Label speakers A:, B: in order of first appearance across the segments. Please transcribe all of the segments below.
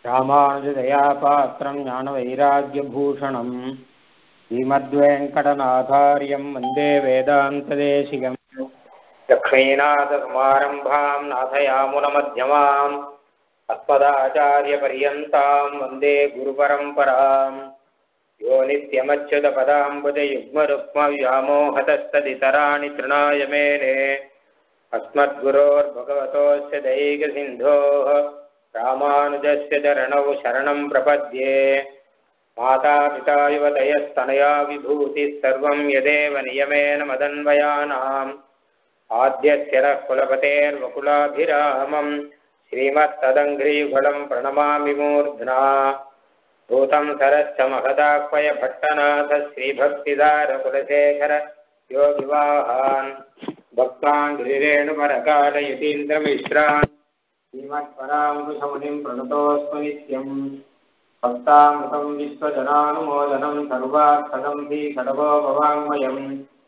A: ராமானுஜதயா பாத்திரம் ஞானவைராக்கியபூஷணம் ஸ்ரீமத்வேங்கடநாதாரியம் வந்தே வேதாந்ததேசிகம் லக்ஷ்மீநாதசமாரம்பாம் நாதயாமுனமध्यமாம் अस्मदाचार्यपर्यन्ताम् वन्दे गुरुपरम्पराम् यो नित्यमच्युतपदाम्बुजयुग्मरुक्मव्यामोहतस्तदितराणि तृणाय मेने अस्मद्गुरोर्भगवतोऽस्य दैकसिन्धोः रामानुजस्य चरणौ शरणं प्रपद्ये मातापिता युवतयस्तनया विभूतिः सर्वं यदेव नियमेन मदन्वयानाम् आद्यस्य नः कुलपतेर्वकुलाभिरामम् श्रीमत्तदङ्घ्रीफलं प्रणमामि मूर्ध्ना भूतं सरश्च महदाह्वय भट्टनाथ श्रीभक्तिदारकुलशेखर योगिवाहान् भक्ताङ्घ्रिरेणुपरकालयतीन्द्रमिश्रान् श्रीमत्परामृषमुनिं प्रणतोऽस्मि नित्यम् भक्तामृतं विश्वजनानुमोदनं सर्वार्थदं षडभोपवाङ्मयम्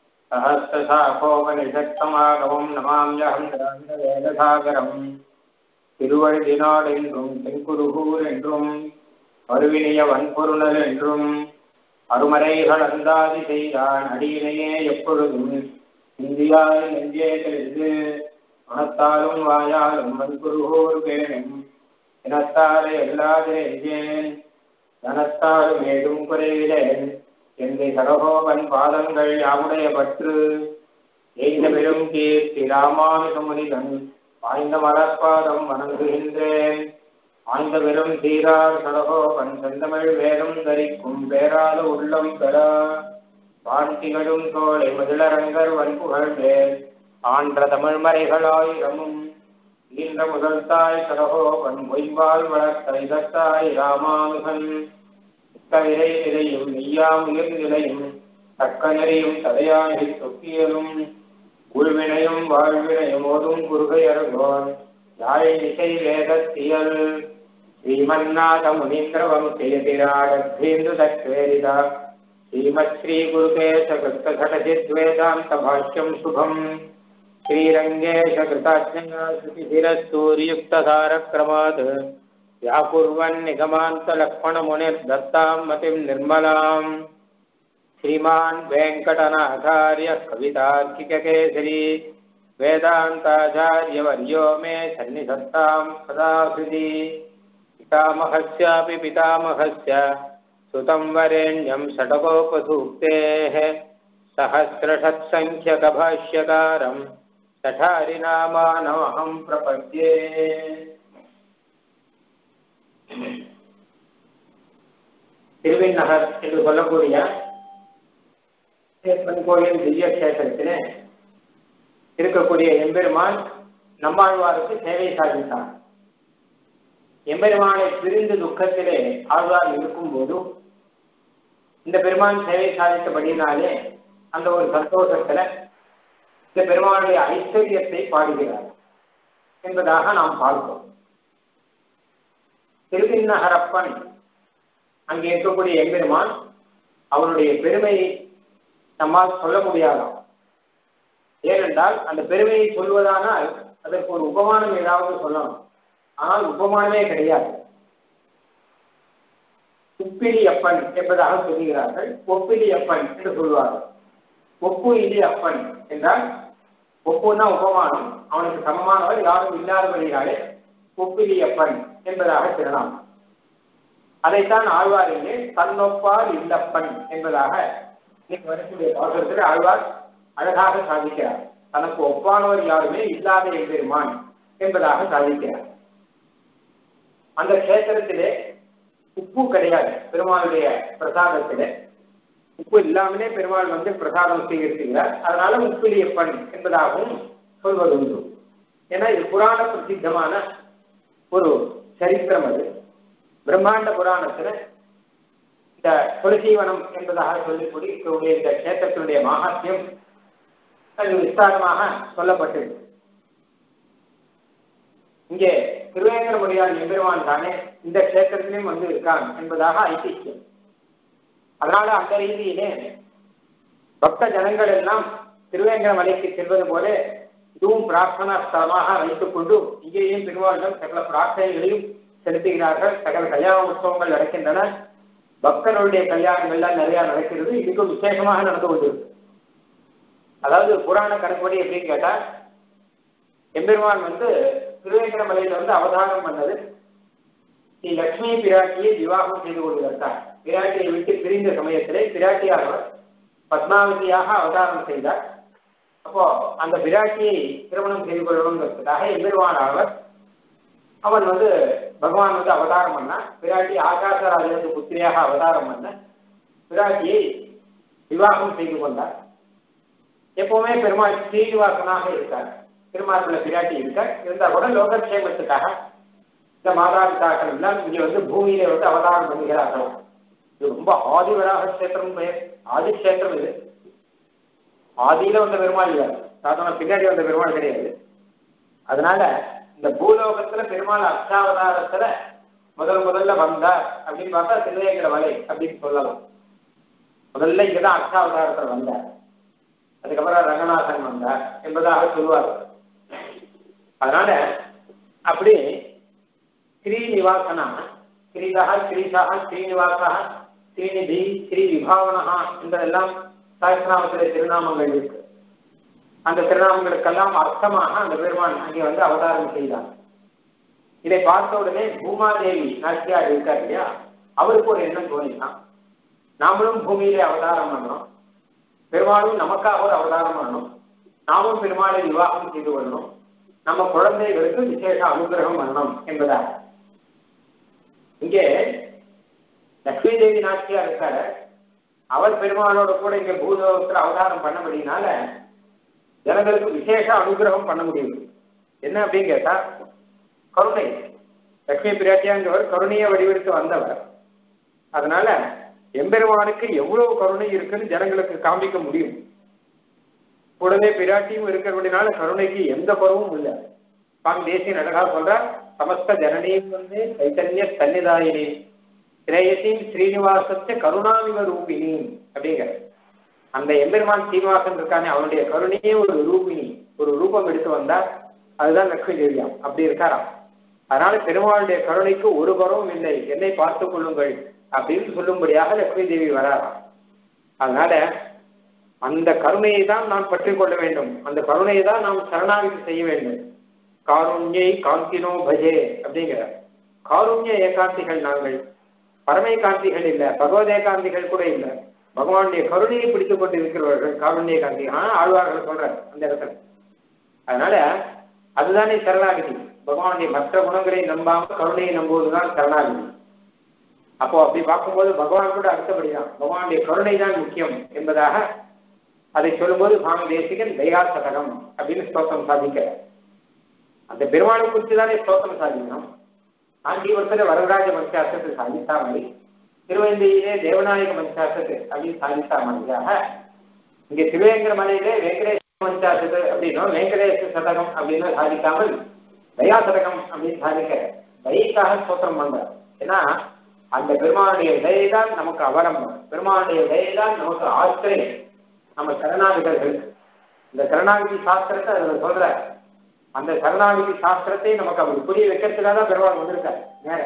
A: सहस्रशाखोपनिषत्समागमं नमाम्यहं द्राविडवेदसागरम् திருவழுதினாள் என்றும் தென்குருகூர் என்றும் மறுவினிய வன்பொருணல் என்றும் அருமறைகள் அந்தாதி செய்தான் அடியினையே எப்பொழுதும் இந்தியாவில் நெஞ்சே தெரிந்து மனத்தாலும் வாயாலும் வன்புருகூர் பேணும் இனத்தாரை எல்லாதிரை எஞ்சேன் தனத்தாலும் ஏதும் குறைவிலேன் எந்தை சரகோபன் பாதங்கள் யாவுடைய பற்று எய்த பெரும் கீர்த்தி ராமானுஜமுனிதன் வாய்ந்த மலர்பாதம் வணங்குகின்றேன் ஆய்ந்த பெரும் சீரார் சடகோபன் செந்தமிழ் வேதம் தரிக்கும் பேராத உள்ளம் பெற வான்திகளும் தோலை மதிலரங்கர் வன்புகழ் வேல் ஆன்ற தமிழ் மறைகளாயிரமும் ஈன்ற முதல் தாய் சடகோபன் மொய்வால் வளர்த்த இதத்தாய் ராமானுகன் தவிரை நிலையும் நெய்யாம் உயிர் நிலையும் தக்க நெறியும் தடையாகி தொக்கியலும் உள்வினையும் வாழ்வினையும் ஓதும் குருகை அருகோன் யாழ் இசை வேதத்தியல் ஸ்ரீமன்னாத முனீந்திர வம்சேதிராடேந்து தத்வேரிதா ஸ்ரீமத் ஸ்ரீ குருகேச கிருத்த கடசித் வேதாந்த பாஷ்யம் சுபம் ஸ்ரீரங்கேஷ கிருதாஜ்ஞா ஸ்ருதிசிரஸ்தூரியுக்தசாரக்ரமாத் व्याकुर्वन् निगमान्तलक्ष्मणमुनिर्दत्तां मतिं निर्मलाम् श्रीमान् वेङ्कटनाथार्य कवितार्किककेसरी वेदान्ताचार्यवर्यो मे सन्निधत्तां सदा हृदि पितामहस्यापि पितामहस्य सुतं वरेण्यं षडकोपसूक्तेः सहस्रषत्सङ्ख्यकभाष्यकारं सठारिनामानमहं प्रपद्ये திருவிநகர் என்று சொல்லக்கூடிய சேப்பன் கோயில் திவ்ய கஷேத்திரத்திலே இருக்கக்கூடிய எம்பெருமான் நம்மாழ்வாருக்கு சேவை சாதித்தார் எம்பெருமானை பிரிந்து துக்கத்திலே ஆழ்வார் இருக்கும் போதும் இந்த பெருமான் சேவை சாதித்தபடினாலே அந்த ஒரு சந்தோஷத்துல இந்த பெருமானுடைய ஐஸ்வர்யத்தை பாடுகிறார் என்பதாக நாம் பார்ப்போம் திருவிண்ணகரப்பன் அங்கே இருக்கக்கூடிய எம்பெருமான் அவருடைய பெருமையை நம்மால் சொல்ல முடியாதாம் ஏனென்றால் அந்த பெருமையை சொல்வதானால் அதற்கு ஒரு உபமானம் ஏதாவது சொல்லணும் ஆனால் உபமானமே கிடையாது உப்பிலி அப்பன் என்பதாக சொல்லுகிறார்கள் ஒப்பிலி அப்பன் என்று சொல்வார்கள் ஒப்பு இலி அப்பன் என்றால் ஒப்புன்னா உபமானம் அவனுக்கு சமமானவர் யாரும் இல்லாதபடியாலே ஒப்பிலி அப்பன் என்பதாக சொல்லலாம் அதைத்தான் ஆழ்வார் என்று தன்னொப்பால் இல்லப்பன் என்பதாக இன்னைக்கு வரக்கூடிய பாசத்தில் ஆழ்வார் அழகாக சாதிக்கிறார் தனக்கு ஒப்பானவர் யாருமே இல்லாத எம்பெருமான் என்பதாக சாதிக்கிறார் அந்த கஷேத்திரத்திலே உப்பு கிடையாது பெருமாளுடைய பிரசாதத்திலே உப்பு இல்லாமலே பெருமாள் வந்து பிரசாதம் செய்கிறார் அதனால உப்பிலியப்பன் என்பதாகவும் சொல்வது உண்டு ஏன்னா இது புராண பிரசித்தமான ஒரு சரித்திரம் அது பிரம்மாண்ட புராணத்துல இந்த துளசீவனம் என்பதாக சொல்லிக்கூடிய இருக்கக்கூடிய இந்த கஷேத்திரத்தினுடைய மகாத்மியம் அது விஸ்தாரமாக சொல்லப்பட்டது இங்கே திருவேங்கடமுடியார் எம்பெருமான் தானே இந்த கஷேத்திரத்திலையும் வந்து இருக்கான் என்பதாக ஐதிஹ்யம் அதனால அந்த ரீதியிலே பக்த ஜனங்கள் எல்லாம் திருவேங்கட மலைக்கு செல்வது போல இதுவும் பிரார்த்தனா ஸ்தலமாக வைத்துக் கொண்டு இங்கேயும் பெருமாளிடம் சகல பிரார்த்தனைகளையும் செலுத்துகிறார்கள் சகல கல்யாண உற்சவங்கள் நடக்கின்றன பக்தர்களுடைய கல்யாணங்கள்லாம் நிறைய நடக்கிறது இதுக்கும் விசேஷமாக நடந்து கொண்டிருக்கு அதாவது புராண கணக்குப்படி எப்படின்னு கேட்டா எம்பெருமான் வந்து திருவேங்கடமலையில வந்து அவதாரம் பண்ணது ஸ்ரீ லட்சுமி பிராட்டியை விவாகம் செய்து கொள்வதற்காக பிராட்டியை விட்டு பிரிந்த சமயத்திலே பிராட்டியானவர் பத்மாவதியாக அவதாரம் செய்தார் அப்போ அந்த பிராட்டியை திருமணம் செய்து கொள்ளணுங்கிறதுக்காக எம்பெருமான் அவர் அவன் வந்து பகவான் வந்து அவதாரம் பண்ண பிராட்டி ஆகாசராஜனுக்கு புத்திரியாக அவதாரம் பண்ண பிராட்டியை விவாகம் செய்து கொண்டார் எப்பவுமே பெருமாள் ஸ்ரீனிவாசனாக இருக்கார் திருமாத்திர பிராட்டி இருக்கார் இருந்தா கூட லோகக்ஷேமத்துக்காக இந்த மாதாபிதாக்கள் எல்லாம் இங்கே வந்து பூமியில வந்து அவதாரம் பண்ணுகிறார்கள் இது ரொம்ப ஆதிவராக கஷேத்திரம் பெயர் ஆதி கஷேத்திரம் இது ஆதியில வந்த பெருமாள் இல்லை சாதாரண பின்னாடி வந்த பெருமாள் கிடையாது அதனால இந்த பூலோகத்துல பெருமாள் அர்ச்சாவதாரத்துல முதல் முதல்ல வந்தார் அப்படின்னு பார்த்தா திருவேங்கட வலை அப்படின்னு சொல்லலாம் முதல்ல இங்கதான் அர்ச்சாவதாரத்துல வந்தார் அதுக்கப்புறம் ரங்கநாதன் வந்தார் என்பதாக சொல்லுவார் அதனால அப்படி ஸ்ரீநிவாசனா ஸ்ரீதா ஸ்ரீசா ஸ்ரீனிவாசா ஸ்ரீநிதி ஸ்ரீ விபாவனா என்றெல்லாம் சாயஸ்நாமத்திலே திருநாமங்கள் இருக்கு அந்த திருநாமங்களுக்கெல்லாம் அர்த்தமாக அந்த பெருமான் அங்கே வந்து அவதாரம் செய்தார் இதை பார்த்த உடனே பூமாதேவி நாச்சியார் இருக்கார் இல்லையா அவருக்கு ஒரு எண்ணம் தோணிதான் நாமளும் பூமியிலே அவதாரம் பண்ணணும் பெருமாளும் நமக்காக ஒரு அவதாரம் பண்ணணும் நாமும் பெருமாளை விவாகம் செய்து கொள்ளணும் நம்ம குழந்தைகளுக்கு விசேஷ அனுகிரகம் பண்ணணும் என்பதாக இங்கே லட்சுமி தேவி நாச்சியார் இருக்காரு அவர் பெருமாளோட கூட இங்க பூலோகத்தில் அவதாரம் பண்ணபடினால ஜனங்களுக்கு விசேஷ அனுகிரகம் பண்ண முடியும் என்ன அப்படின்னு கேட்டா கருணை லட்சுமி பிராட்டியாங்கிறவர் கருணையை வடிவெடுத்து வந்தவர் அதனால எம்பெருமானுக்கு எவ்வளவு கருணை இருக்குன்னு ஜனங்களுக்கு காண்பிக்க முடியும் கூடவே பிராட்டியும் இருக்கிறபடினால கருணைக்கு எந்த குறவும் இல்லை சுவாமி தேசிய அழகா சொல்ற சமஸ்த ஜனனியும் வந்து சைத்தன்ய சன்னிதாயினி திரேயசின் ஸ்ரீனிவாசத்தை கருணாமிவ ரூபினி அப்படிங்கிற அந்த எம்பெருமான் சீனிவாசன் இருக்கானே அவனுடைய கருணையே ஒரு ரூபினி ஒரு ரூபம் எடுத்து வந்தா அதுதான் லட்சுமி தேவியாம் அப்படி இருக்காராம் அதனால பெருமாளுடைய கருணைக்கு ஒரு குறவும் இல்லை என்னை பார்த்துக் கொள்ளுங்கள் அப்படின்னு சொல்லும்படியாக லட்சுமி தேவி வராராம் அதனால அந்த கருணையை தான் நாம் பற்றி கொள்ள வேண்டும் அந்த கருணையை தான் நாம் சரணாகதி செய்ய வேண்டும் காருண்யை காந்தினோ பஜே அப்படிங்கிற காருண்ய ஏகாந்திகள் நாங்கள் பரமை காந்திகள் இல்லை பகவத் ஏகாந்திகள் கூட இல்லை பகவானுடைய கருணையை பிடித்துக் கொண்டு இருக்கிறவர்கள் காருண்ய காந்தி ஆனா ஆழ்வார்கள் சொல்றார் அந்த இடத்துல அதனால அதுதானே சரணாகதி பகவானுடைய மற்ற குணங்களை நம்பாம கருணையை நம்புவதுதான் சரணாகதி அப்போ அப்படி பார்க்கும்போது பகவான் கூட அடுத்தபடிதான் பகவானுடைய கருணை தான் முக்கியம் என்பதாக அதை சொல்லும்போது சுவாமி தேசிகன் தயா சதகம் அப்படின்னு ஸ்தோத்திரம் சாதிக்கிறார் அந்த பெருமாளை குறித்து தானே ஸ்தோத்திரம் சாதிக்கணும் காஞ்சிபுரத்தில் வரதராஜ பஞ்சாசத்தை சாதித்தா மாதிரி திருவந்தியிலே தேவநாயக பஞ்சாசத்து அப்படின்னு சாதித்தா மாதிரியாக இங்க திருவேங்கர மலையிலே வெங்கடேஷ் பஞ்சாசத்து அப்படின்னும் வெங்கடேஷ சதகம் அப்படின்னு சாதிக்காமல் தயா சதகம் அப்படின்னு சாதிக்க தயைக்காக ஸ்தோத்திரம் பண்றார் ஏன்னா அந்த பெருமானுடைய தயை தான் நமக்கு அவலம்பம் பெருமானுடைய தயை தான் நமக்கு ஆச்சரியம் நம்ம சரணாகிதர்கள் இந்த சரணாகிதி சாஸ்திரத்தை அதில் சொல்ற அந்த சரணாகிதி சாஸ்திரத்தை நமக்கு அவர் புரிய வைக்கிறதுக்காக தான் பெருமாள் வந்திருக்கார் நேர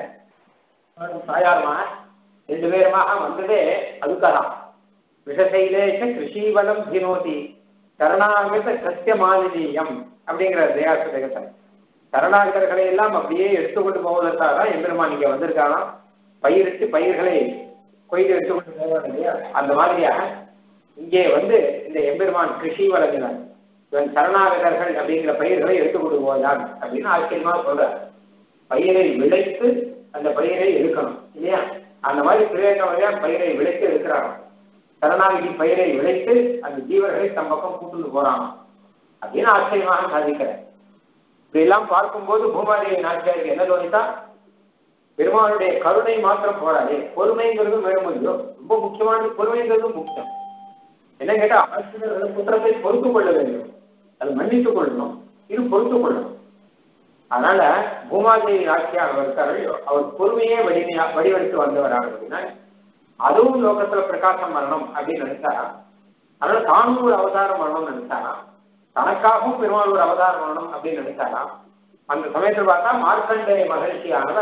A: தாயாருமா ரெண்டு பேருமாக வந்ததே அதுக்காக விஷசைலேஷ கிருஷிவலம் தினோதி சரணாகித சத்திய மாலினியம் அப்படிங்கிற தேகாசுதகத்தை சரணாகிதர்களை எல்லாம் அப்படியே எடுத்துக்கொண்டு போவதற்காக தான் எம்பெருமான் இங்க வந்திருக்காராம் பயிரிட்டு பயிர்களை கொய்து எடுத்துக்கொண்டு போவாங்க இல்லையா அந்த மாதிரியாக இங்கே வந்து இந்த எம்பெருமான் கிருஷி வழங்கினார் இவன் சரணாகதர்கள் அப்படிங்கிற பயிர்களை எடுத்துக்கொண்டு போவான் அப்படின்னு ஆச்சரியமா சொல்றார் பயிரை விளைத்து அந்த பயிரை எடுக்கணும் இல்லையா அந்த மாதிரி திருவேங்கவையா பயிரை விளைத்து எடுக்கிறாங்க சரணாகதி பயிரை விளைத்து அந்த ஜீவர்களை தம் பக்கம் கூட்டுந்து போறாங்க அப்படின்னு ஆச்சரியமாக சாதிக்கிறேன் இப்படி எல்லாம் பார்க்கும்போது பூமாதேவி நாச்சியாருக்கு என்ன தோணித்தா பெருமாளுடைய கருணை மாத்திரம் போராது பொறுமைங்கிறது வேணும் இல்லையோ ரொம்ப முக்கியமானது பொறுமைங்கிறது முக்கியம் என்ன கேட்டா ஆசிரியர்கள் குற்றத்தை பொறுத்து கொள்ள வேண்டும் அது மன்னித்துக் கொள்ளணும் இது பொறுத்து கொள்ளணும் அதனால பூமாதேவி நாச்சியார் இருக்கார்கள் அவர் பொறுமையே வடிமையா வடிவெடுத்து வந்தவராக அப்படின்னா அதுவும் லோகத்துல பிரகாசம் வரணும் அப்படின்னு நினைச்சாரா அதனால தானும் ஒரு அவதாரம் வரணும்னு நினைச்சாரா தனக்காகவும் பெருமாள் ஒரு அவதாரம் வரணும் அப்படின்னு நினைச்சாரா அந்த சமயத்தில் பார்த்தா மார்க்கண்டேய மகிழ்ச்சியானவர்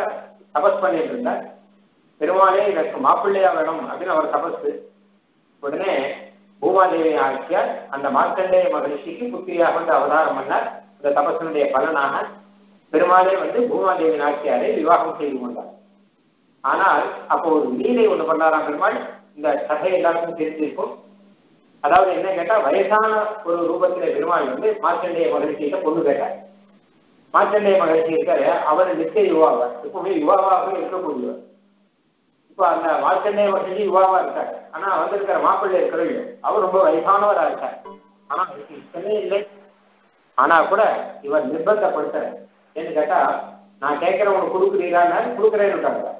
A: தபஸ் பண்ணிட்டு இருந்தார் பெருமாளே எனக்கு மாப்பிள்ளையா வேணும் அப்படின்னு அவர் தபஸ் உடனே பூமாதேவி ஆட்சியார் அந்த மார்க்கண்டேய மகிழ்ச்சிக்கு புத்திரியாக வந்து அவதாரம் பண்ணார் இந்த தபசனுடைய பலனாக பெருமாளே வந்து பூமாதேவி நாச்சியாரை விவாகம் செய்து கொண்டார் ஆனால் அப்போ ஒரு லீலை ஒண்ணு பண்ணாராம் பெருமாள் இந்த கதை எல்லாருக்கும் தெரிஞ்சிருக்கும் அதாவது என்ன கேட்டா வயசான ஒரு ரூபத்திலே பெருமாள் வந்து மார்க்கண்டேய மகிழ்ச்சியிட்ட பொண்ணு கேட்டார் மார்க்கண்டேய மகிழ்ச்சி இருக்காரு அவர் நித்திய யுவாவார் இப்பவுமே யுவாவாக இருக்கக்கூடியவர் இப்போ அந்த மார்க்கண்டேய மகிழ்ச்சி யுவாவா இருக்காரு ஆனா வந்திருக்கிற மாப்பிள்ளை இருக்கிறது அவர் ரொம்ப வயசானவரா இருக்கார் ஆனா அவருக்கு இஷ்டமே இல்லை ஆனா கூட இவர் நிர்பந்தப்படுத்துற ஏன்னு கேட்டா நான் கேட்கிறவங்க கொடுக்குறீரான்னு கொடுக்குறேன்னு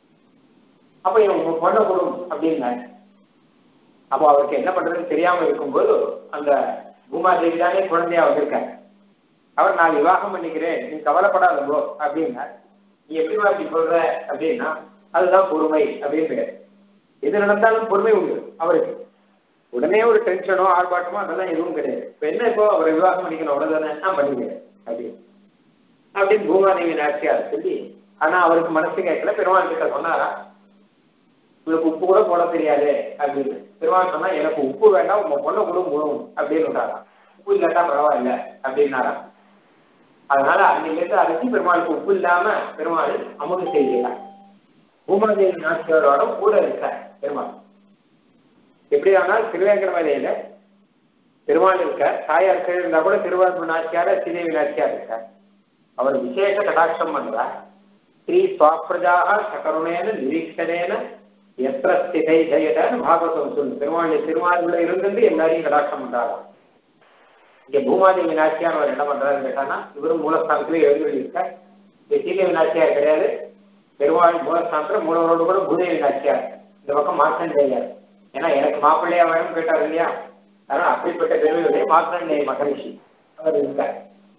A: அப்ப இவங்க பொண்ணை கொடும் அப்படின்னாரு அப்போ அவருக்கு என்ன பண்றதுன்னு தெரியாம இருக்கும்போது அந்த பூமாதேவி தானே குழந்தையா வந்திருக்காரு அவர் நான் விவாகம் பண்ணிக்கிறேன் நீ கவலைப்படாதோ அப்படின்னா நீ எப்படி அப்படி சொல்ற அப்படின்னா அதுதான் பொறுமை அப்படின்னு எது நடந்தாலும் பொறுமை உண்டு அவருக்கு உடனே ஒரு டென்ஷனோ ஆர்ப்பாட்டமோ அதெல்லாம் எதுவும் கிடையாது இப்ப என்ன இப்போ அவரை விவாகம் பண்ணிக்கணும் அவ்வளவுதானே நான் பண்ணிக்கிறேன் அப்படின்னு அப்படின்னு பூமாதேவி நாச்சியார் சொல்லி ஆனா அவருக்கு மனசு கேட்கல பெருமாள் கிட்ட சொன்னாரா இவருக்கு உப்பு கூட போட தெரியாது அப்படின்னு பெருமாள் சொன்னா எனக்கு உப்பு வேண்டாம் உங்க பொண்ணை கூட முழுவும் அப்படின்னு விட்டாராம் உப்பு இல்லாட்டா பரவாயில்ல அப்படின்னாரா அதனால அன்னையிலிருந்து அரைச்சி பெருமாளுக்கு உப்பு இல்லாம பெருமாள் அமுது செய்கிறார் பூமாதேவி நாச்சியாரோட கூட இருக்கார் பெருமாள் எப்படி ஆனால் திருவேங்கடமலையில பெருமாள் இருக்கார் தாயார் கீழ் இருந்தா கூட திருவாரூர் நாச்சியார ஸ்ரீதேவி நாச்சியார் இருக்கார் அவர் விசேஷ கடாட்சம் பண்றார் ஸ்ரீ சுவாப்பிரஜாக சகருணேன நிரீட்சணேன எத்திர ஸ்திதை ஜெயதன்னு பாகவதம் சொல்லு பெருமாள் திருமாலுள்ள இருந்து எல்லாரையும் கடாட்சம் பண்றாராம் இங்க பூமாதேவி நாச்சியார் அவர் என்ன பண்றாருன்னு கேட்டானா இவரும் மூலஸ்தானத்திலே எழுதி இருக்கார் ஸ்ரீதேவி நாச்சியார் கிடையாது பெருமாள் மூலஸ்தானத்துல மூலவரோடு கூட பூதேவி நாச்சியார் இந்த பக்கம் மார்க்கண்டேயர் ஏன்னா எனக்கு மாப்பிள்ளையா வேணும் கேட்டார் இல்லையா அதனால அப்படிப்பட்ட பெருமையுடைய மார்க்கண்டேய மகரிஷி அவர் இருக்கார்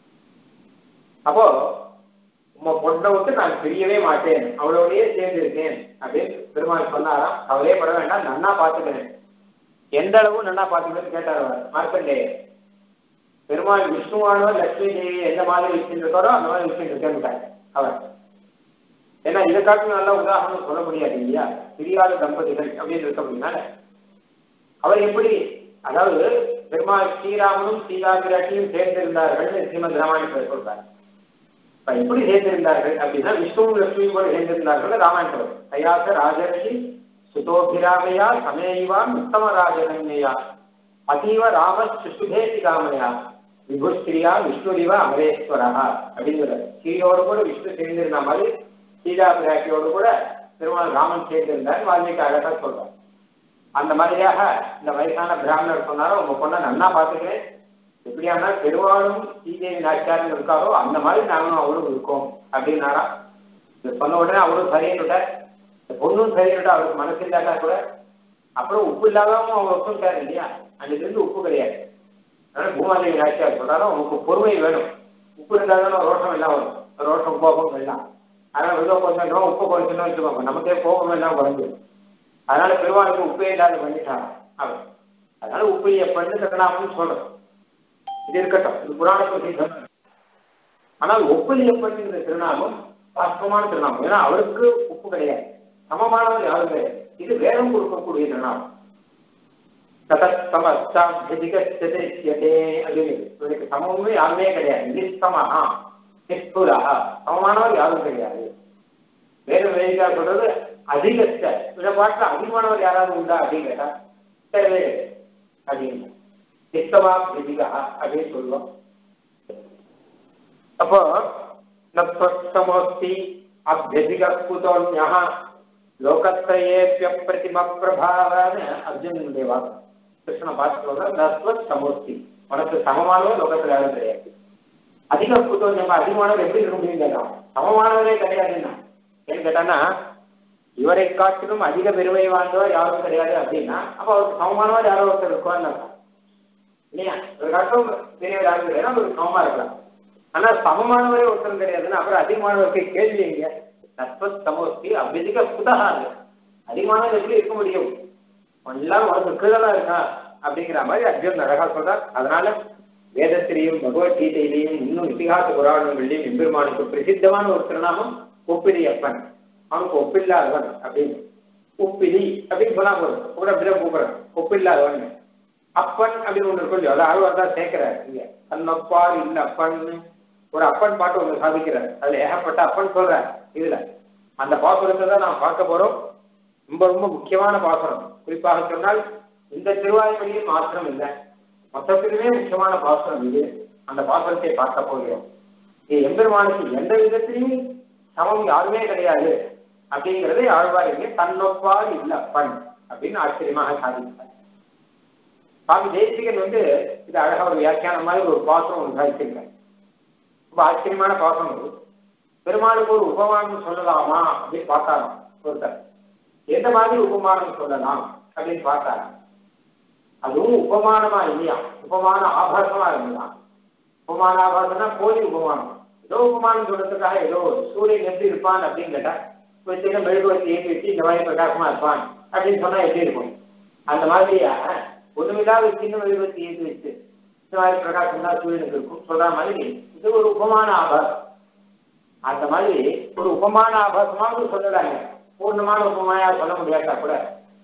A: அப்போ உங்க பொண்ணை விட்டு நான் பிரியவே மாட்டேன் அவளோடயே சேர்ந்து இருக்கேன் அப்படின்னு பெருமாள் சொன்னாராம் அவளே பட வேண்டாம் நன்னா பார்த்துக்கிறேன் எந்த அளவு நன்னா பார்த்துக்கிறேன்னு கேட்டார் அவர் மார்க்கண்டேயர் பெருமாள் விஷ்ணுவானவர் லட்சுமி தேவி எந்த மாதிரி வச்சுருக்காரோ அந்த மாதிரி வச்சுருக்கேன் அவர் ஏன்னா இதை காட்டும் நல்ல உதாரணம் சொல்ல முடியாது இல்லையா பிரியாத தம்பதிகள் அப்படின்னு இருக்க முடியுனால அவர் எப்படி அதாவது பெருமாள் ஸ்ரீராமனும் சீதாபிராட்டியும் சேர்ந்திருந்தார்கள் ஸ்ரீமத் ராமாயணத்தில் சொல்றார் இப்ப எப்படி சேர்ந்திருந்தார்கள் அப்படின்னா விஷ்ணுவும் லட்சுமியும் கூட சேர்ந்திருந்தார்கள் ராமாயணத்தில் தயாச ராஜர்ஷி சுதோபிராமையா சமேவான் உத்தம ராஜகன்யா அதீவ ராம சுசுபேதி காமையா விபுஸ்திரியா விஷ்ணுரிவா அமரேஸ்வரா அப்படிங்கிறார் ஸ்ரீயோடு கூட விஷ்ணு சேர்ந்திருந்த மாதிரி சீதா பிராட்டியோடு கூட திருமணம் ராமன் சேர்ந்திருந்தார் வால்மீகி அழகா சொல்றார் அந்த மாதிரியாக இந்த வயசான பிராமணர் சொன்னாரோ உங்க பொண்ணை நன்னா பார்த்துக்கிறேன் எப்படியானா பெருவாளும் சீதேவி நாச்சியாரும் இருக்காரோ அந்த மாதிரி நாங்களும் அவரும் இருக்கோம் அப்படின்னாரா இது சொன்ன உடனே அவரும் சரின்னுட்டார் இந்த பொண்ணும் சரின்னுட்டா அவருக்கு மனசு இல்லாட்டா கூட அப்புறம் உப்பு இல்லாதவங்க அவங்க ஒத்துட்டார் இல்லையா அன்னைக்கு இருந்து உப்பு கிடையாது அதனால பூமாதேவி நாச்சியார் சொல்றாரோ உங்களுக்கு பொறுமை வேணும் உப்பு இருந்தாலும் ரோஷம் எல்லாம் வரும் ரோஷம் கோபம் எல்லாம் அதனால ஏதோ கொஞ்சம் உப்பு குறைச்சுன்னு வச்சுக்கோங்க நமக்கே கோபம் எல்லாம் குறைஞ்சிடும் அதனால பெருமாளுக்கு உப்பே இல்லாத பண்ணிட்டாங்க அவர் அதனால உப்பு எப்பன்னு திருநாமம்னு சொல்றோம் இது இருக்கட்டும் இது புராண பிரசித்தம் ஆனால் ஒப்புலியப்பட்டு இந்த திருநாமம் வாஸ்தவமான திருநாமம் ஏன்னா அவருக்கு உப்பு கிடையாது சமமானவர் யாரும் கிடையாது இது வேதம் கொடுக்கக்கூடிய திருநாமம் ததஸ்தமஸ்தாபியதே அப்படின்னு இவனுக்கு சமமுமே யாருமே கிடையாது நிஸ்தமஹா நிஸ்புரா சமமானவர் யாரும் கிடையாது வேற வேதிக்கா சொல்றது அதிகஸ்த இந்த பாட்டுல அதிகமானவர் யாராவது உண்டா அப்படின்னு கேட்டா தெரியவே அப்படின்னு நித்தமா பிதிகா அப்படின்னு சொல்லுவோம் அப்போ நஸ்வஸ்தமோஸ்தி அபியதிக குதோன்யா லோகத்திரயேபிய பிரதிம பிரபாவான்னு அர்ஜுனனுடைய வாக்கு கிருஷ்ண பார்த்து சொல்ற நஸ்வத் சமோஸ்தி உனக்கு சமமானவர் லோகத்துல யாரும் கிடையாது அதிக குதோன்யமா அதிகமானவர் எப்படி இருக்க முடியும் கேட்கலாம் சமமானவரே கிடையாதுன்னா ஏன்னு கேட்டான்னா இவரை காட்டிலும் அதிக பெருமை வாழ்ந்தவர் யாரும் கிடையாது அப்படின்னா அப்ப அவருக்கு சமமானவர் யாரோ ஒருத்தர் இருக்குவான்னு அர்த்தம். இல்லையா ஒரு காட்டும் பெரியவர் யாரும் கிடையாது அவருக்கு சமமா இருக்கலாம் ஆனா சமமானவரே ஒருத்தர் கிடையாதுன்னா அப்புறம் அதிகமானவருக்கு கேள்வி எங்க நஸ்பத் சமோஸ்தி அபிதிக புதகா அது அதிகமானவர் எப்படி இருக்க முடியும் எல்லாம் உனக்கு கீழதான் இருக்கா அப்படிங்கிற மாதிரி அர்ஜுன் அழகா சொல்றார் அதனால வேதத்திலையும் பகவத்கீதையிலையும் இன்னும் இத்திகாச புராணங்களையும் எம்பெருமானுக்கு பிரசித்தமான ஒரு திருநாமம் ஒப்பிடியப்பன் அவனுக்கு ஒப்பில்லாதவன் அப்படின்னு உப்பிலி அப்படின்னு சொன்னா போதும் கூட அப்படிதான் கூப்பிடுறான் ஒப்பில்லாதவன் அப்பன் அப்படின்னு ஒன்று இருக்கும் இல்லையா அதை ஆழ்வார் தான் சேர்க்கிறார் இங்க தன்னப்பார் இல்ல அப்பன் ஒரு அப்பன் பாட்டு ஒன்று சாதிக்கிறார் அதுல ஏகப்பட்ட அப்பன் சொல்றார் இதுல அந்த பாசுரத்தை தான் நாம் பார்க்க போறோம் ரொம்ப ரொம்ப முக்கியமான பாசுரம் குறிப்பாக சொன்னால் இந்த திருவாய்மொழியில் மாத்திரம் இல்லை மொத்தத்திலுமே முக்கியமான பாசுரம் இது அந்த பாசுரத்தை பார்க்க போகிறோம் இது எம்பெருமானுக்கு எந்த விதத்திலையும் சமம் யாருமே கிடையாது அப்படிங்கிறது ஆழ்வார் இங்கே தன்னொப்பார் இல்ல அப்பன் அப்படின்னு ஆச்சரியமாக சாதித்தார் சுவாமி தேசிகன் வந்து இது அழகா ஒரு வியாக்கியானம் மாதிரி ஒரு பாசனம் ஒன்று சாதிச்சிருக்கார் ரொம்ப ஆச்சரியமான பாசனம் இது பெருமாளுக்கு ஒரு உபமானம் சொல்லலாமா அப்படின்னு பார்த்தாராம் ஒருத்தர் எந்த மாதிரி உபமானம் சொல்லலாம் அப்படின்னு பார்த்தாராம் அதுவும் உபமானமா இல்லையா உபமான ஆபாசமா இருந்ததான் உபமான ஆபாசம்னா போலி உபமானம் ஏதோ உபமானம் சொல்றதுக்காக ஏதோ சூரியன் எப்படி இருப்பான் அப்படின்னு கேட்டா ஒரு சின்ன மெழுகுவத்தி ஏற்றி வச்சு இந்த மாதிரி பிரகாசமா இருப்பான் அப்படின்னு சொன்னா எப்படி இருக்கும் அந்த மாதிரியா ஒண்ணுமில்லாத ஒரு சின்ன மெழுகுவத்தி ஏற்றி வச்சு இந்த மாதிரி பிரகாசம் தான் சூரியனுக்கு இருக்கும் சொல்ற மாதிரி இது ஒரு உபமான ஆபாசம் அந்த மாதிரி ஒரு உபமான ஆபாசமாக சொல்லலாங்க பூர்ணமான உபமாயா சொல்ல முடியாட்டா கூட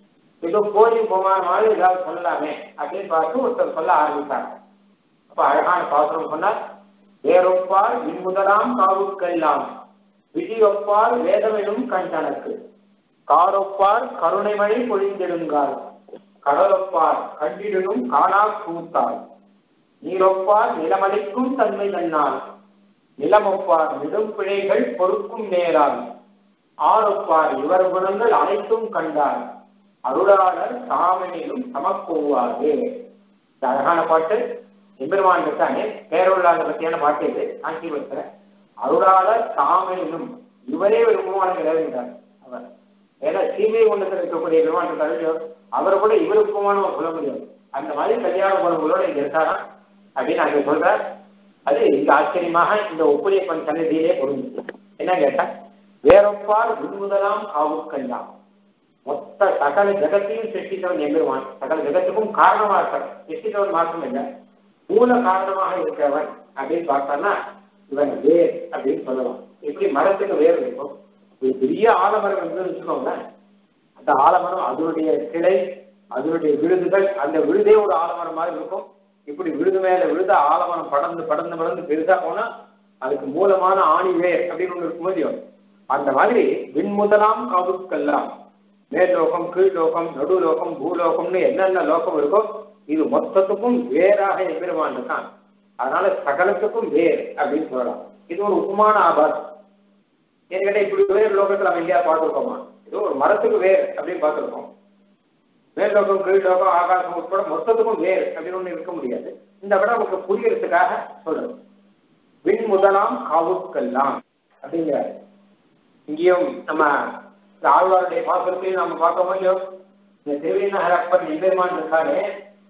A: ஏதோ போலி உபமானமாக ஏதாவது சொல்லலாமே அப்படின்னு பார்த்து ஒருத்தர் சொல்ல ஆரம்பித்தாங்க அப்ப அழகான பாசுரம் சொன்னார் வேறொப்பால் இன்முதலாம் காவுக்கெல்லாம் விதியொப்பால் வேதமெனும் கண்டனக்கு காரொப்பால் கருணைமழை பொழிந்திடுங்கால் கடலொப்பால் கண்டிடனும் காணா கூத்தால் நீரொப்பால் நிலமளிக்கும் தன்மை தன்னால் நிலமொப்பார் நெடும் பிழைகள் பொறுக்கும் நேரால் ஆரொப்பார் இவர் குணங்கள் அனைத்தும் கண்டார் அருளாளர் தாமனிலும் சமக்கோவாது இந்த அழகான பாட்டு எம்பெருமான் இருக்கானே பேரொருளாளர் பற்றியான பாட்டு இது காஞ்சிபுரத்துல அருளாளர் தாமனிலும் இவரே ஒரு உபமானம் கிடையாது அவர் ஏன்னா சீமை ஒன்றத்தில் இருக்கக்கூடிய பெருமான் இருக்காரு அவரை கூட இவர் உபமானம் சொல்ல முடியாது அந்த மாதிரி கல்யாண குணங்களோட இங்க இருக்காராம் அப்படின்னு அங்க சொல்றார் அது இங்க ஆச்சரியமாக இந்த ஒப்புரியப்பன் சன்னதியிலே பொருந்துச்சு என்ன கேட்டா வேறொப்பால் விண்முதலாம் காவுக்கெல்லாம் மொத்த சகல ஜகத்தையும் சிருஷ்டித்தவன் எம்பெருமான் சகல ஜகத்துக்கும் காரணமா இருக்கான் சிருஷ்டித்தவன் மாற்றம் இல்லை மூல காரணமாக இருக்கிறவன் அப்படின்னு பார்த்தான்னா இவன் வேர் அப்படின்னு சொல்லலாம் எப்படி மரத்துக்கு வேர் இருக்கும் ஒரு பெரிய ஆலமரம் வந்து வச்சுக்கோங்க அந்த ஆலமரம் அதனுடைய கிளை அதனுடைய விழுதுகள் அந்த விழுதே ஒரு ஆலமரம் மாதிரி இருக்கும் இப்படி விழுது மேல விழுத ஆலமரம் படர்ந்து படர்ந்து படர்ந்து பெருசா போனா அதுக்கு மூலமான ஆணி வேர் அப்படின்னு ஒண்ணு இருக்கும் போது அந்த மாதிரி விண்முதலாம் காவுக்கெல்லாம் மேல்லோகம் கீழ்லோகம் நடுலோகம் பூலோகம்னு என்னென்ன லோகம் இருக்கோ இது மொத்தத்துக்கும் வேறாக எம்பெருமான் இருக்கான் அதனால சகலத்துக்கும் வேர் அப்படின்னு சொல்லலாம் இது ஒரு உப்புமான ஆபாசம் என்கிட்ட இப்படி வேறு லோகத்தில் நம்ம எங்கேயா பார்த்துருக்கோமா இது ஒரு மரத்துக்கு வேர் அப்படின்னு பார்த்துருக்கோம் மேல்லோகம் கீழ்லோகம் ஆகாசம் உட்பட மொத்தத்துக்கும் வேர் அப்படின்னு ஒன்று இருக்க முடியாது இந்த விட நமக்கு புரியறதுக்காக சொல்லணும் விண் முதலாம் காவுக்கெல்லாம் அப்படிங்கிறாரு இங்கேயும் நம்ம இந்த ஆழ்வாருடைய பாசுரத்தையும் நம்ம பார்க்க முடியும் இந்த திருவிநகர் அப்பன் எம்பெருமான் இருக்காரு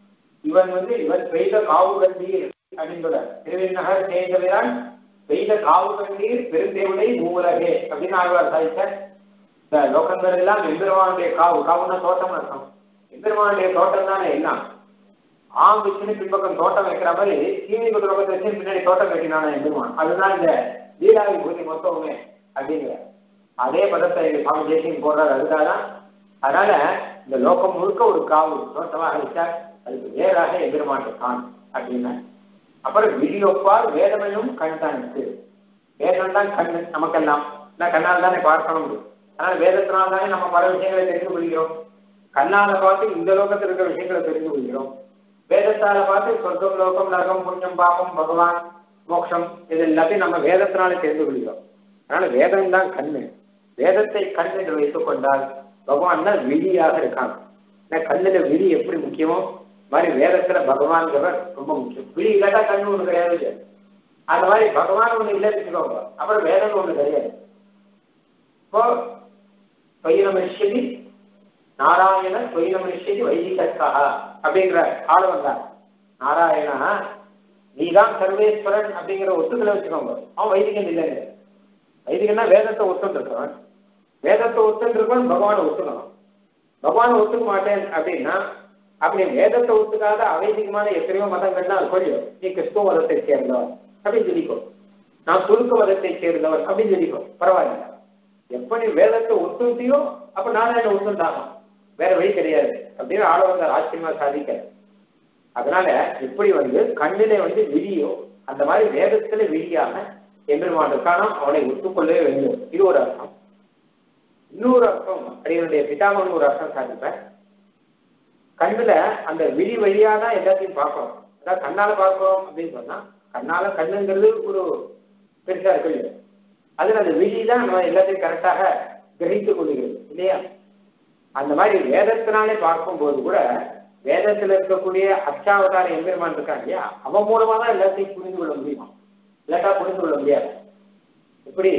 A: இவன் வந்து இவன் பெய்த காவு கண்டீர் அப்படின்னு சொல்றார் திருவிநகர் தேய்ந்தவரான் பெய்த காவு கண்டீர் பெருந்தேவனை மூலகே அப்படின்னு ஆழ்வார் சாதித்தார் இந்த லோகங்கள் எல்லாம் எம்பெருமானுடைய காவு காவுன்னா தோட்டம் அர்த்தம் எம்பெருமானுடைய தோட்டம் தானே எல்லாம் ஆம் வச்சுன்னு பின்பக்கம் தோட்டம் வைக்கிற மாதிரி சீனி பக்கம் லோகத்தை வச்சு பின்னாடி தோட்டம் கட்டினான எம்பெருமான் அதுதான் இந்த லீலாவி பூஜை மொத்தமுமே அப்படிங்கிற அதே பதத்தை சுவாமி தேசியம் போடுறாரு அதுக்காக தான் அதனால இந்த லோகம் முழுக்க ஒரு காவு தோட்டமாக வச்சார் அதுக்கு வேறாக எதிர்மான் இருக்கான் அப்படின்னா அப்புறம் விழியொப்பால் வேதமெனும் கண் தான் இருக்கு வேதம் தான் கண் நமக்கெல்லாம் நான் கண்ணால் தானே பார்க்கணும் அதனால வேதத்தினால் தானே நம்ம பல விஷயங்களை தெரிந்து கொள்கிறோம் கண்ணால பார்த்து இந்த லோகத்தில் இருக்கிற விஷயங்களை தெரிந்து கொள்கிறோம் வேதத்தால பார்த்து சொர்க்கம் லோகம் நரகம் புண்ணியம் பாபம் பகவான் மோட்சம் இது எல்லாத்தையும் நம்ம வேதத்தினாலே தெரிந்து கொள்கிறோம் அதனால வேதம் தான் கண்ணு வேதத்தை கண் என்று வைத்துக் கொண்டால் பகவான் தான் விழியாக இருக்கான் கண்ணுல விழி எப்படி முக்கியமோ மாதிரி வேதத்துல பகவான்கிறவர் ரொம்ப முக்கியம் விழி இல்லாட்டா கண்ணு ஒண்ணு கிடையாது இல்லையா அந்த மாதிரி பகவான் ஒண்ணு இல்லைன்னு வச்சுக்கோங்க அப்புறம் வேதம் ஒண்ணு கிடையாது இப்போ தொயிலமிஷதி நாராயண தொயிலமிஷதி வைதிகா அப்படிங்கிற ஆள வந்தார் நாராயணா நீதான் சர்வேஸ்வரன் அப்படிங்கிற ஒத்துக்களை வச்சுக்கோங்க அவன் வைதிகன் இல்லைங்க வைதிகன்னா வேதத்தை ஒத்துட்டு இருக்கிறவன் வேதத்தை ஒத்துட்டு இருக்கவன் பகவானை ஒத்துக்கணும் பகவானை ஒத்துக்க மாட்டேன் அப்படின்னா அப்படி வேதத்தை ஒத்துக்காத அவைதிகமான எத்தனையோ மதங்கள்லாம் அது கொஞ்சம் நீ கிறிஸ்துவ மதத்தை சேர்ந்தவன் அப்படின்னு சொல்லிக்கோ நான் துருக்க மதத்தை சேர்ந்தவன் அப்படின்னு சொல்லிக்கோ பரவாயில்ல எப்ப நீ வேதத்தை ஒத்துட்டியோ அப்ப நானும் என்ன ஒத்துண்டாகும் வேற வழி கிடையாது அப்படின்னு ஆள வந்தார் ஆச்சரியமா சாதிக்க அதனால எப்படி வந்து கண்ணிலே வந்து விழியோ அந்த மாதிரி வேதத்துல விழியாக எம்பெருமான் இருக்கானோ அவனை ஒத்துக்கொள்ளவே வேண்டும் இது ஒரு அர்த்தம் இன்னொரு அர்த்தம் அடியனுடைய பிதாமகன் ஒரு அர்த்தம் சாதிப்பேன் கண்ணுல அந்த விழி வழியா தான் எல்லாத்தையும் பார்க்கணும் அதாவது கண்ணால பார்க்கிறோம் அப்படின்னு சொன்னா கண்ணால கண்ணுங்கிறது ஒரு பெருசா இருக்கு இல்லையா அதுல அந்த விழி தான் நம்ம எல்லாத்தையும் கரெக்டாக கிரகித்துக் கொள்கிறது இல்லையா அந்த மாதிரி வேதத்தினாலே பார்க்கும்போது கூட வேதத்துல இருக்கக்கூடிய அச்சாவதார எம்பெருமான் இருக்கான் இல்லையா அவன் மூலமா தான் எல்லாத்தையும் புரிந்து கொள்ள முடியும் இல்லாட்டா புரிந்து கொள்ள முடியாது இப்படி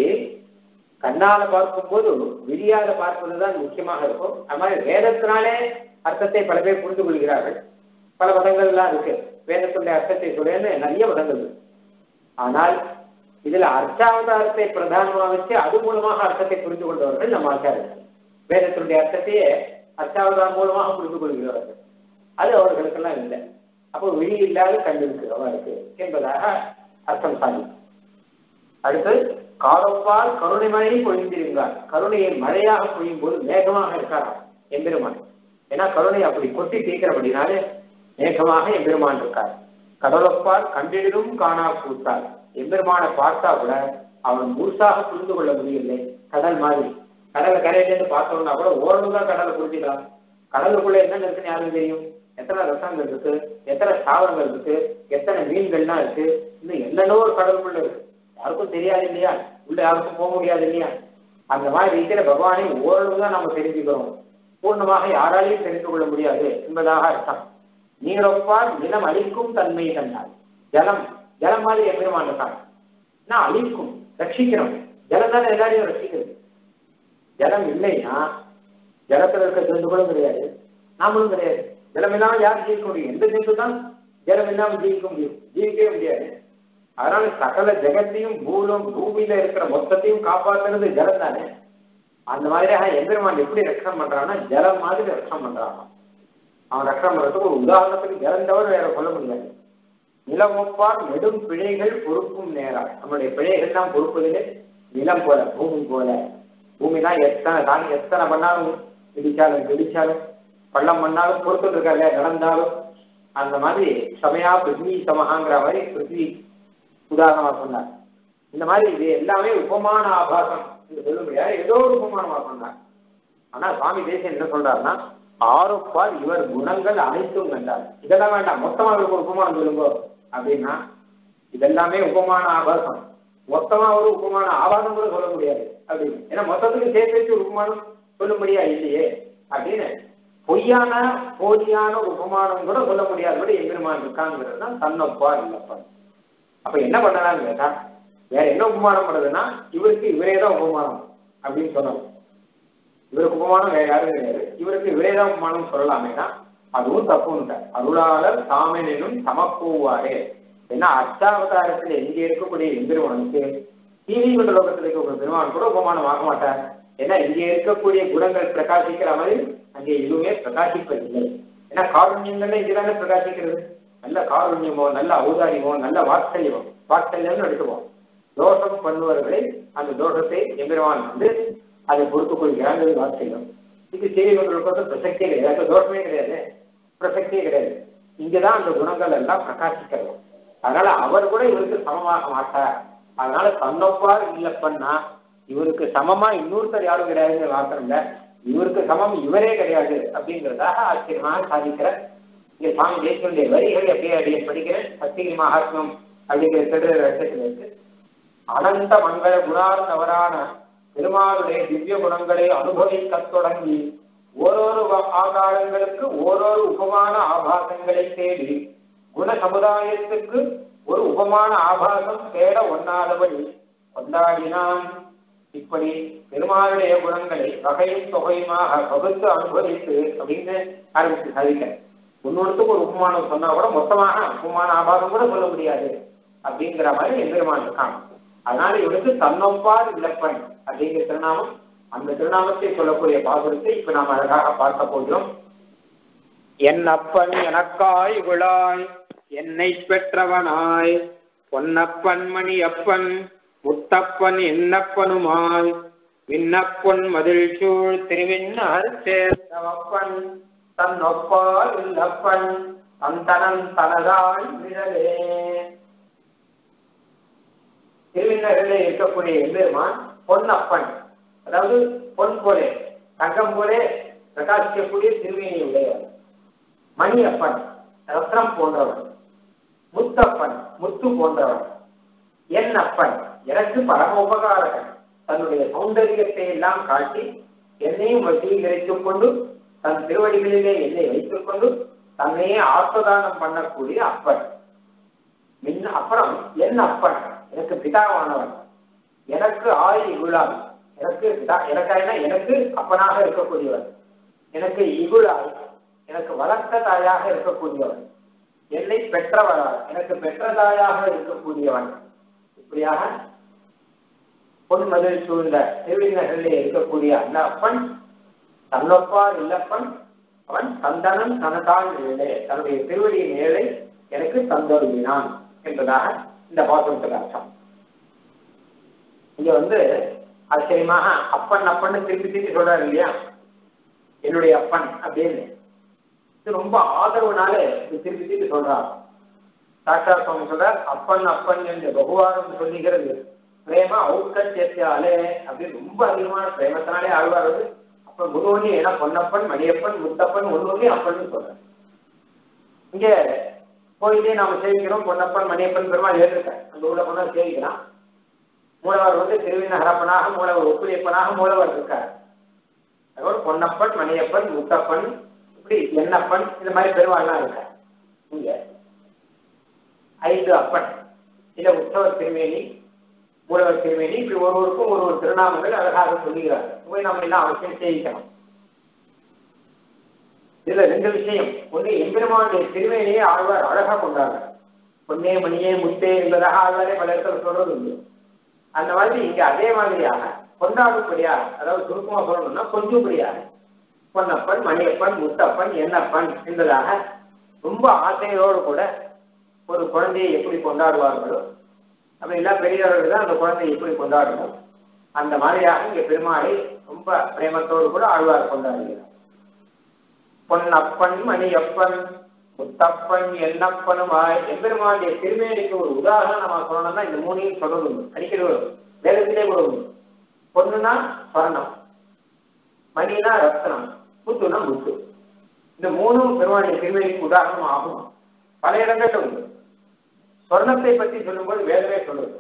A: கண்ணால பார்க்கும்போது விழியால பார்ப்பதுதான் முக்கியமாக இருக்கும் அது மாதிரி வேதத்தினாலே அர்த்தத்தை பல பேர் புரிந்து கொள்கிறார்கள் பல மதங்கள்லாம் இருக்கு வேதத்துடைய அர்த்தத்தை சொல்லேன்னு நிறைய மதங்கள் இருக்கு ஆனால் இதுல அர்த்தாவதாரத்தை பிரதானமாக வச்சு அது மூலமாக அர்த்தத்தை புரிந்து கொண்டவர்கள் நம்ம ஆச்சாரியர்கள் வேதத்தினுடைய அர்த்தத்தையே அர்த்தாவதாரம் மூலமாக புரிந்து கொள்கிறவர்கள் அது அவர்களுக்கெல்லாம் இல்லை அப்போ விழி இல்லாத கண் இருக்கு அவருக்கு என்பதாக அர்த்தம் சாதி அடுத்து காலப்பால் கருணை மழையை பொழிந்திருந்தார் கருணையை மழையாக பொழியும் போது மேகமாக இருக்காராம் எம்பெருமான் ஏன்னா கருணை அப்படி கொட்டி தீர்க்கிறபடினாலே மேகமாக எம்பெருமான் இருக்கார் கடலப்பால் கண்டிடும் காணா கூத்தார் எம்பெருமானை பார்த்தா கூட அவன் முழுசாக புரிந்து கொள்ள முடியவில்லை கடல் மாதிரி கடலை கரையிலேருந்து பார்த்தோம்னா கூட ஓரளவு தான் கடலை புரிஞ்சுக்கலாம் கடலுக்குள்ள என்ன இருக்குன்னு யாருக்கு தெரியும் எத்தனை ரசங்கள் இருக்கு எத்தனை தாவரங்கள் இருக்கு எத்தனை மீன்கள்லாம் இருக்கு இன்னும் என்னென்னோ ஒரு கடலுக்குள்ள இருக்கு யாருக்கும் தெரியாது இல்லையா உள்ள யாருக்கும் போக முடியாது இல்லையா அந்த மாதிரி ரீதியில பகவானை ஓரளவு தான் நம்ம தெரிஞ்சுக்கிறோம் பூர்ணமாக யாராலையும் தெரிந்து கொள்ள முடியாது என்பதாக அர்த்தம் நீரொப்பால் நிலம் அழிக்கும் தன்மை கண்டால் ஜலம் ஜலம் மாதிரி எம்பெருமான் இருக்காங்க நான் அழிக்கும் ரட்சிக்கிறோம் ஜலம் தானே எல்லாரையும் ரட்சிக்கிறது ஜலம் இல்லைன்னா ஜலத்துல இருக்க ஜந்துக்களும் கிடையாது நாமளும் கிடையாது ஜலம் இல்லாமல் யார் ஜீவிக்க முடியும் எந்த ஜந்து தான் ஜலம் இல்லாமல் ஜீவிக்க முடியும் ஜீவிக்கவே முடியாது அதனால சகல ஜெகத்தையும் பூலம் பூமியில இருக்கிற மொத்தத்தையும் காப்பாத்துறது ஜலம் தானே அந்த மாதிரியாக எம்பெருமான் எப்படி ரட்சணம் பண்றான்னா ஜலம் மாதிரி ரட்சணம் பண்றான் அவன் ரட்சணம் பண்றதுக்கு ஒரு உதாரணத்துக்கு ஜலம் தவிர வேற சொல்ல முடியாது நிலம் ஒப்பார் நெடும் பிழைகள் பொறுப்பும் நேரா நம்மளுடைய பிழைகள் தான் பொறுப்பதிலே நிலம் போல பூமி போல பூமி தான் எத்தனை தான் எத்தனை பண்ணாலும் இடிச்சாலும் இடிச்சாலும் பள்ளம் பண்ணாலும் பொறுத்து இருக்காங்க நடந்தாலும் அந்த மாதிரி சமயா பிருத்வி சமகாங்கிற மாதிரி பிருத்வி உதாரணமா சொன்னார் இந்த மாதிரி இது எல்லாமே உபமான ஆபாசம் என்று சொல்ல முடியாது ஏதோ ஒரு உபமானமா சொன்னார் ஆனா சுவாமி தேசம் என்ன சொல்றாருன்னா ஆறுப்பால் இவர் குணங்கள் அனைத்தும் கண்டார் இதெல்லாம் வேண்டாம் மொத்தமா இவருக்கு ஒரு உபமானம் சொல்லுங்க அப்படின்னா இதெல்லாமே உபமான ஆபாசம் மொத்தமா ஒரு உபமான ஆபாசம் கூட சொல்ல முடியாது அப்படின்னு ஏன்னா மொத்தத்துக்கு சேர்த்து வச்சு ஒரு உபமானம் சொல்லும்படியா இல்லையே அப்படின்னு பொய்யான போலியான ஒரு உபமானம் கூட சொல்ல முடியாதபடி எம்பெருமான் இருக்காங்கிறது தான் தன்னொப்பா இல்லப்பா அப்ப என்ன பண்ணலாம்னு கேட்டா வேற என்ன உபமானம் பண்ணுறதுன்னா இவருக்கு இவரே தான் உபமானம் அப்படின்னு சொல்லணும் இவருக்கு உபமானம் வேற யாரும் கிடையாது இவருக்கு இவரே தான் உபமானம் சொல்லலாமேனா அதுவும் தப்புன்னு அருளாளர் சாமனும் சமப்போவாரே ஏன்னா அஷ்டாவதாரத்தில் எங்கே இருக்கக்கூடிய எம்பெருமானுக்கு டிவி கொண்ட லோகத்தில் இருக்கக்கூடிய பெருமான் கூட உபமானம் ஆக மாட்டார் ஏன்னா இங்கே இருக்கக்கூடிய குணங்கள் பிரகாசிக்கிற மாதிரி அங்கே எதுவுமே பிரகாசிப்பதில்லை ஏன்னா காருண்யங்கள்ல இங்கதானே பிரகாசிக்கிறது நல்ல காருண்யமோ நல்ல ஔதாரியமோ நல்ல வாத்சல்யமோ வாத்சல்யம்னு எடுத்துவோம் தோஷம் பண்ணுவர்களை அந்த தோஷத்தை எம்பெருமான் வந்து அதை பொறுத்துக் கொள்கிறாங்க வாத்சல்யம் இது செய்தி கொண்டிருக்கிறது பிரசக்தியே கிடையாது தோஷமே கிடையாது பிரசக்தியே கிடையாது இங்கதான் அந்த குணங்கள் எல்லாம் பிரகாசிக்கிறது அதனால அவர் கூட இவருக்கு சமமாக மாட்டார் அதனால தன்னொப்பார் இல்லப்பன்னா இவருக்கு சமமா இன்னொருத்தர் யாரும் கிடையாதுங்கிற வார்த்தை இல்லை இவருக்கு சமம் இவரே கிடையாது அப்படிங்கிறதாக ஆச்சரியமாக சாதிக்கிற இங்க சுவாமி தேசியனுடைய வரிகளை அப்படியே அப்படியே படிக்கிறேன் சத்திகிரி மகாத்மம் அப்படிங்கிற திருட ரசத்தில் இருக்கு அனந்த மங்கள குணார்த்தவரான பெருமாளுடைய திவ்ய குணங்களை அனுபவிக்கத் தொடங்கி ஓரொரு ஆகாரங்களுக்கு ஓரொரு உபமான ஆபாசங்களை தேடி குண சமுதாயத்துக்கு ஒரு உபமான ஆபாசம் தேட ஒண்ணாதபடி கொண்டாடினான் இப்படி பெருமாளுடைய குணங்களை வகையும் தொகையுமாக பகுத்து அனுபவித்து அப்படின்னு ஆரம்பித்து சாதிக்க இன்னொருத்துக்கு ஒரு உபமானம் சொன்னா கூட மொத்தமாக உபமான ஆபாசம் கூட சொல்ல முடியாது அப்படிங்கிற மாதிரி எம்பெருமான் இருக்கான் அதனால இவனுக்கு தன்னொப்பார் இழப்பன் அப்படிங்கிற திருநாமம் அந்த திருநாமத்தை சொல்லக்கூடிய பாசுரத்தை இப்ப நாம் அழகாக பார்க்க போகிறோம் என் அப்பன் எனக்காய் விழாய் என்னை பெற்றவனாய் பொன்னப்பன் மணி அப்பன் முத்தப்பன் என்னப்பனுமாய் விண்ணப்பொன் மதில் சூழ் திருவிண்ணர் சேர்ந்தவப்பன் தன் ஒப்பால் இல்லப்பன் தந்தனன் தனதாய் விழலே திருவிண்ணரிலே இருக்கக்கூடிய எம்பெருமான் பொன்னப்பன் அதாவது பொன் போலே தங்கம் போலே பிரகாசிக்கக்கூடிய திருவேணி உடையவர் மணியப்பன் ரத்னம் போன்றவர் முத்தப்பன் முத்து போன்றவர் என் அப்பன் எனக்கு பரம உபகாரகன் தன்னுடைய சௌந்தரியத்தை எல்லாம் காட்டி என்னையும் வசீகரித்துக் கொண்டு தன் திருவடிகளிலே என்னை வைத்துக் கொண்டு தன்னையே ஆத்மதானம் பண்ணக்கூடிய அப்பன் மின் அப்புறம் என் அப்பன் எனக்கு பிதாவானவன் எனக்கு ஆய் இகுழாய் எனக்கு பிதா எனக்காயினா எனக்கு அப்பனாக இருக்கக்கூடியவன் எனக்கு இகுழாய் எனக்கு வளர்த்த தாயாக இருக்கக்கூடியவன் என்னை பெற்றவராக எனக்கு பெற்ற தாயாக இருக்கக்கூடியவன் இப்படியாக பொன்மதில் சூழ்ந்த திருவிநகரிலே இருக்கக்கூடிய அந்த அப்பன் தன்னொப்பார் இல்லப்பன் அவன் தந்தனன் தனதால் ஏழை தன்னுடைய திருவடியின் ஏழை எனக்கு தந்தொருவினான் என்பதாக இந்த பாசனத்துக்கு அர்த்தம் இங்க வந்து ஆச்சரியமாக அப்பன் அப்பன்னு திருப்பி திருப்பி சொல்றாரு இல்லையா என்னுடைய அப்பன் அப்படின்னு இது ரொம்ப ஆதரவுனால இது திருப்பி திருப்பி சொல்றார் சாட்சா சுவாமி சொல்றார் அப்பன் அப்பன் என்று பகுவாரம் சொல்லுகிறது பிரேம ஔக்கத்தியாலே அப்படின்னு ரொம்ப அதிகமான பிரேமத்தினாலே ஆழ்வார் வந்து அப்ப குருவனி ஏன்னா பொன்னப்பன் மணியப்பன் முத்தப்பன் ஒன்னொன்னி அப்பன்னு சொல்றார் இங்க கோயிலே நாம சேவிக்கிறோம் பொன்னப்பன் மணியப்பன் பெருமாள் ஏற்றிருக்கார் அந்த ஊர்ல கொண்டா சேவிக்கிறான் மூலவர் வந்து திருவிநகரப்பனாக மூலவர் ஒப்புளியப்பனாக மூலவர் இருக்கார் அதோட பொன்னப்பன் மணியப்பன் முத்தப்பன் இப்படி எண்ணப்பன் இந்த மாதிரி பெருமாள்லாம் இருக்கார் இங்க ஐந்து அப்பன் இல்ல உற்சவர் திருமேனி மூலவர் திருமேனி இப்படி ஒருவருக்கும் ஒரு ஒரு திருநாமங்கள் அழகாக சொல்லுகிறார் போய் நம்ம எல்லாம் அவசியம் சேவிக்கணும் இதுல ரெண்டு விஷயம் ஒன்று எம்பெருமானுடைய திருமேனியை ஆழ்வார் அழகா கொண்டாடுறார் பொன்னே மணியே முத்தே என்பதாக ஆழ்வாரே பல இடத்துல சொல்றது உண்டு அந்த மாதிரி இங்க அதே மாதிரியாக கொண்டாடும்படியாக அதாவது சுருக்கமா சொல்லணும்னா கொஞ்சம்படியாக பொன்னப்பன் மணியப்பன் முத்தப்பன் எண்ணப்பன் என்பதாக ரொம்ப ஆசையோடு கூட ஒரு குழந்தையை எப்படி கொண்டாடுவார்களோ அப்படி எல்லாம் பெரியவர்கள் தான் அந்த குழந்தையை எப்படி கொண்டாடணும் அந்த மாதிரியாக இங்க பெருமாளை ரொம்ப பிரேமத்தோடு கூட ஆழ்வார் கொண்டாடுகிறார் பொன்னப்பன் மணியப்பன் முத்தப்பன் எண்ணப்பனுமாய் எம்பெருமானுடைய திருமேனிக்கு ஒரு உதாரணம் நம்ம சொல்லணும்னா இந்த மூணையும் சொல்றது அடிக்கடி வரும் வேதத்திலே கூட உண்டு பொண்ணுனா ஸ்வர்ணம் மணினா ரத்னம் முத்துனா முத்து இந்த மூணும் பெருமாளுடைய திருமேனிக்கு உதாரணம் ஆகும் பல இடங்கள்ல உண்டு ஸ்வர்ணத்தை பற்றி சொல்லும்போது வேதமே சொல்லுது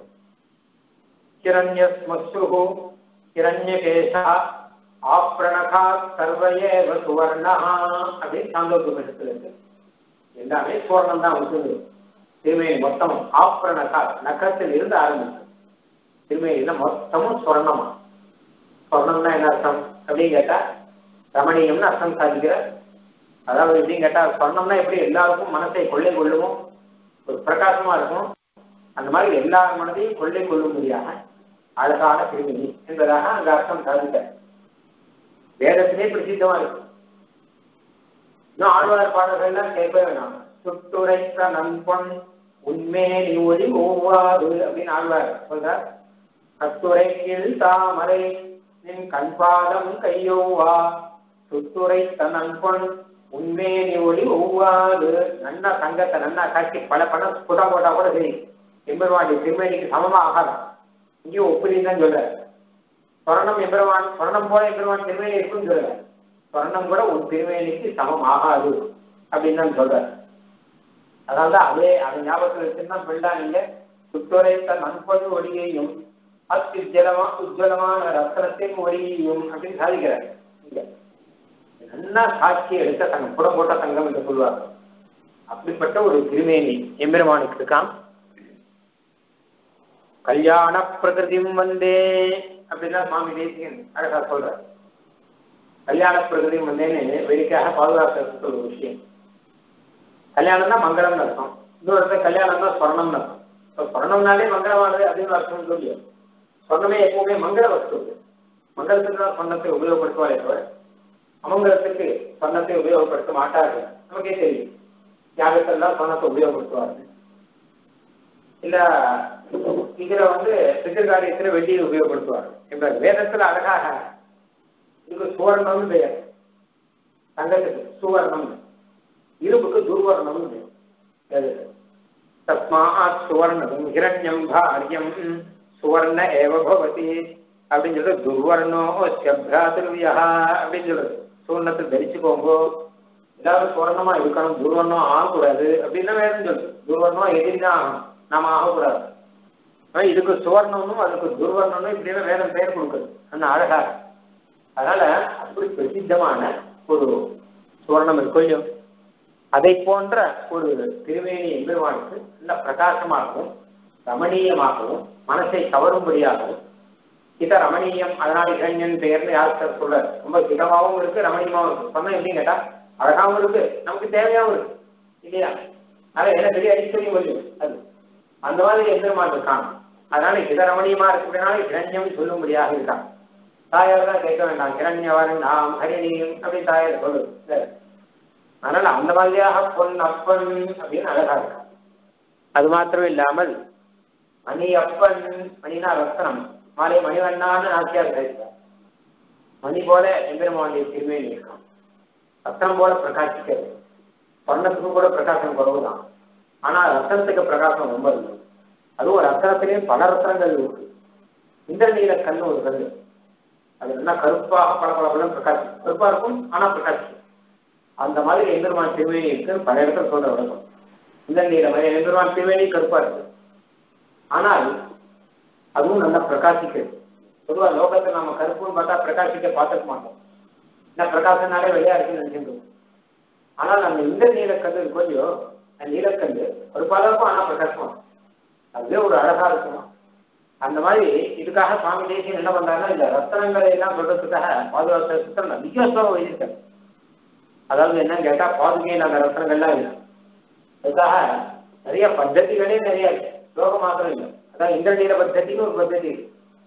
A: கிரண்ய ஸ்மஸ்து கிரண்யகேசா ஆப்ரணகா சர்வயேவ சுவர்ணா அப்படின்னு சாந்தோபனிஷத்துல இருக்கு எல்லாமே சுவர்ணம் தான் வந்து திருமையை மொத்தம் ஆப்ரணகா நகத்தில் இருந்து ஆரம்பிச்சு திருமையில மொத்தமும் சுவர்ணமா சொர்ணம்னா என்ன அர்த்தம் அப்படின்னு கேட்டா ரமணீயம்னு அர்த்தம் சாதிக்கிற அதாவது எப்படின்னு கேட்டா சொர்ணம்னா எப்படி எல்லாருக்கும் மனசை கொள்ளை கொள்ளுமோ ஒரு பிரகாசமா இருக்கும் அந்த மாதிரி எல்லார் மனதையும் கொள்ளை கொள்ளும்படியாக அழகான திருமணி என்பதாக அந்த அர்த்தம் சாதிக்க வேதத்திலே பிரசித்தமா இருக்கு இன்னும் ஆழ்வார் பாடல்கள்லாம் கேட்பே வேணாம் சுட்டுரைத்த நண்பொன் உண்மேனி ஒளி ஒவ்வாறு அப்படின்னு ஆழ்வார் சொல்றார் கட்டுரைக்கில் தாமரை நின் கண்பாதம் கையோவா சுட்டுரைத்த நண்பொன் உண்மேனி ஒளி ஒவ்வாறு நன்னா தங்கத்தை நன்னா காட்டி பல பணம் புதா போட்டா கூட சரி எம்பெருமாண்டி திருமேனிக்கு சமமா ஆகாதான் இங்கேயும் ஒப்புலின்னு தான் சொல்ற சொர்ணம் எம்பெருமான் சொர்ணம் போல எம்பெருமான் திருமேனி இருக்குன்னு சொல்லல சொர்ணம் கூட உன் திருமேனிக்கு சமம் ஆகாது அப்படின்னு தான் சொல்ற அதாவது அதே அதை ஞாபகத்தில் வச்சுன்னா பிள்ளா நீங்க சுத்துரைத்த நண்பது ஒளியையும் அத்யுஜலமா உஜ்வலமான ரத்னத்தின் ஒளியையும் அப்படின்னு சாதிக்கிறார் இங்க நல்லா சாட்சி எடுத்த தங்கம் புடம் போட்ட தங்கம் என்று சொல்வார் அப்படிப்பட்ட ஒரு திருமேனி எம்பெருமானுக்கு இருக்கான் கல்யாண பிரகிருதிம் வந்தே அப்படின்னா சுவாமி தேசிகன் அழகா சொல்ற கல்யாண பிரகிருதிம் வந்தேன்னு வேடிக்கையாக பாதுகாக்கிறது ஒரு விஷயம் கல்யாணம் தான் மங்களம்னு அர்த்தம் இன்னொரு இடத்துல கல்யாணம் தான் ஸ்வர்ணம்னு அர்த்தம் இப்போ ஸ்வர்ணம்னாலே மங்களமானது அப்படின்னு அர்த்தம் சொல்லி சொர்ணமே எப்பவுமே மங்கள வஸ்து மங்களத்துக்கு தான் சொன்னத்தை உபயோகப்படுத்துவாரே தவிர அமங்கலத்துக்கு சொன்னத்தை உபயோகப்படுத்த மாட்டார்கள் நமக்கே தெரியும் தியாகத்தெல்லாம் சொன்னத்தை உபயோகப்படுத்துவார்கள் இல்ல இதுல வந்து பித்திருக்காரியத்துல வெள்ளியை உபயோகப்படுத்துவாங்க என்பது வேதத்துல அழகாக இதுக்கு சுவர்ணம்னு பெயர் தங்கத்துக்கு சுவர்ணம் இரும்புக்கு துர்வர்ணம்னு பெயர் வேதத்துல. தஸ்மாத் சுவர்ணம் ஹிரண்யம் பாரியம் சுவர்ண ஏவ பவதி அப்படின்னு சொல்லிட்டு துர்வர்ணோ சப்ராதிருவியா அப்படின்னு சொல்லுது சுவர்ணத்தை தரிச்சுக்கோங்கோ எல்லாரும் சுவர்ணமா இருக்கணும் துர்வர்ணம் ஆகக்கூடாது அப்படின்னு வேணும் சொல்லு துர்வர்ணம் எதிரிதான் ஆகணும் நாம ஆகக்கூடாது ஆனா இதுக்கு சுவர்ணம்னும் அதுக்கு துர்வர்ணம்னு இப்படின்னு வேற பெயர் கொடுக்குது அந்த அழகா அதனால அப்படி பிரசித்தமான ஒரு சுவர்ணம் இருக்கும் அதை போன்ற ஒரு திருவேணி எம்பெருமானுக்கு நல்ல பிரகாசமாகவும் ரமணீயமாகவும் மனசை கவரும்படியாகவும் இத ரமணீயம் அதனால இளைஞன் பெயர்னு யாருக்கு சொல்ற ரொம்ப சிதமாகவும் இருக்கு ரமணீயமாகவும் இருக்கு சொன்னா எப்படின்னு கேட்டா அழகாவும் இருக்கு நமக்கு தேவையாகவும் இருக்கு இல்லையா அதனால என்ன பெரிய ஐஸ்வர்யம் வரும் அது அந்த மாதிரி எம்பெருமான் இருக்கான் அதனால இத ரமணீயமா இருக்கிறதுனால இரண்யம் சொல்லும்படியாக இருக்கான் தாயார் தான் கேட்க வேண்டாம் கிரண்யவன் நாம் ஹரிணியும் அப்படி தாயார் சொல்லு அதனால அந்த மாதிரியாக பொன் அப்பன் அப்படின்னு அழகா இருக்கா அது மாத்திரம் இல்லாமல் மணி அப்பன் மணினா ரத்தனம் மாலை மணிவண்ணான்னு நாச்சியார் பேசுறார் மணி போல எம்பெருமானுடைய திருமேனி இருக்கான் ரத்தனம் போல பிரகாசிக்கிறது சொர்ணத்துக்கு கூட பிரகாசம் குறவுதான் ஆனா ரத்தனத்துக்கு பிரகாசம் ரொம்ப இல்லை அதுவும் ரத்தனத்திலேயே பல ரத்தனங்கள் இருக்கு இந்திரநீல கண் ஒரு கல் அது என்ன கருப்பாக பல பல பலம் பிரகாசம் கருப்பா இருக்கும் ஆனா பிரகாசிக்கும் அந்த மாதிரி எம்பெருமான் திருவேணி இருக்கு பல இடத்துல சொல்ற வழக்கம் இந்திரநீல மாதிரி எம்பெருமான் திருவேணி கருப்பா இருக்கு ஆனால் அதுவும் நல்லா பிரகாசிக்கிறது பொதுவாக லோகத்தை நம்ம கருப்புன்னு பார்த்தா பிரகாசிக்க பார்த்துக்க மாட்டோம் என்ன பிரகாசனாலே வெளியா இருக்குன்னு நினைச்சிருக்கோம் ஆனால் அந்த இந்த நீலக்கல் இருக்கும் இல்லையோ அந்த நீலக்கல் கருப்பாக இருக்கும் ஆனால் பிரகாசமா இருக்கும். அதுவே ஒரு அழகா இருக்கும் அந்த மாதிரி இதுக்காக சுவாமி தேசியம் என்ன பண்றாருன்னா இந்த ரத்தனங்களை எல்லாம் சொல்றதுக்காக பாதுகாக்கிறதுக்கு நிறைய ஸ்லோகம் எழுதியிருக்காரு அதாவது என்னன்னு கேட்டா பாதுகையில் அந்த ரத்தனங்கள்லாம் இல்லை அதுக்காக நிறைய பத்ததிகளே நிறைய இருக்கு ஸ்லோகம் மாத்திரம் இல்லை அதான் இந்திரநீல பத்ததின்னு ஒரு பத்ததி இருக்கு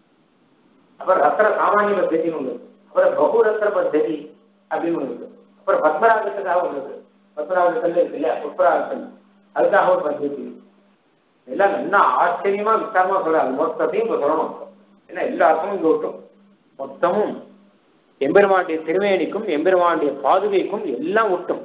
A: அப்புறம் ரத்ன சாமானிய பத்ததின்னு ஒன்று இருக்கு. அப்புறம் பகுரத்ன பத்ததி அப்படின்னு ஒன்று இருக்கு அப்புறம் பத்மராகத்துக்காக ஒன்று இருக்கு பத்மராகத்தில் இருக்கு இல்லையா புஷ்பராகத்தில் அதுக்காக ஒரு பத்ததி இருக்கு எல்லாம் நல்லா ஆச்சரியமா விசாரமா சொல்றாரு மொத்தத்தையும் இப்ப சொல்லணும் ஏன்னா எல்லா அர்த்தமும் இங்க விட்டும் மொத்தமும் எம்பெருமானுடைய திருவேணிக்கும் எம்பெருமானுடைய பாதுகைக்கும் எல்லாம் விட்டும்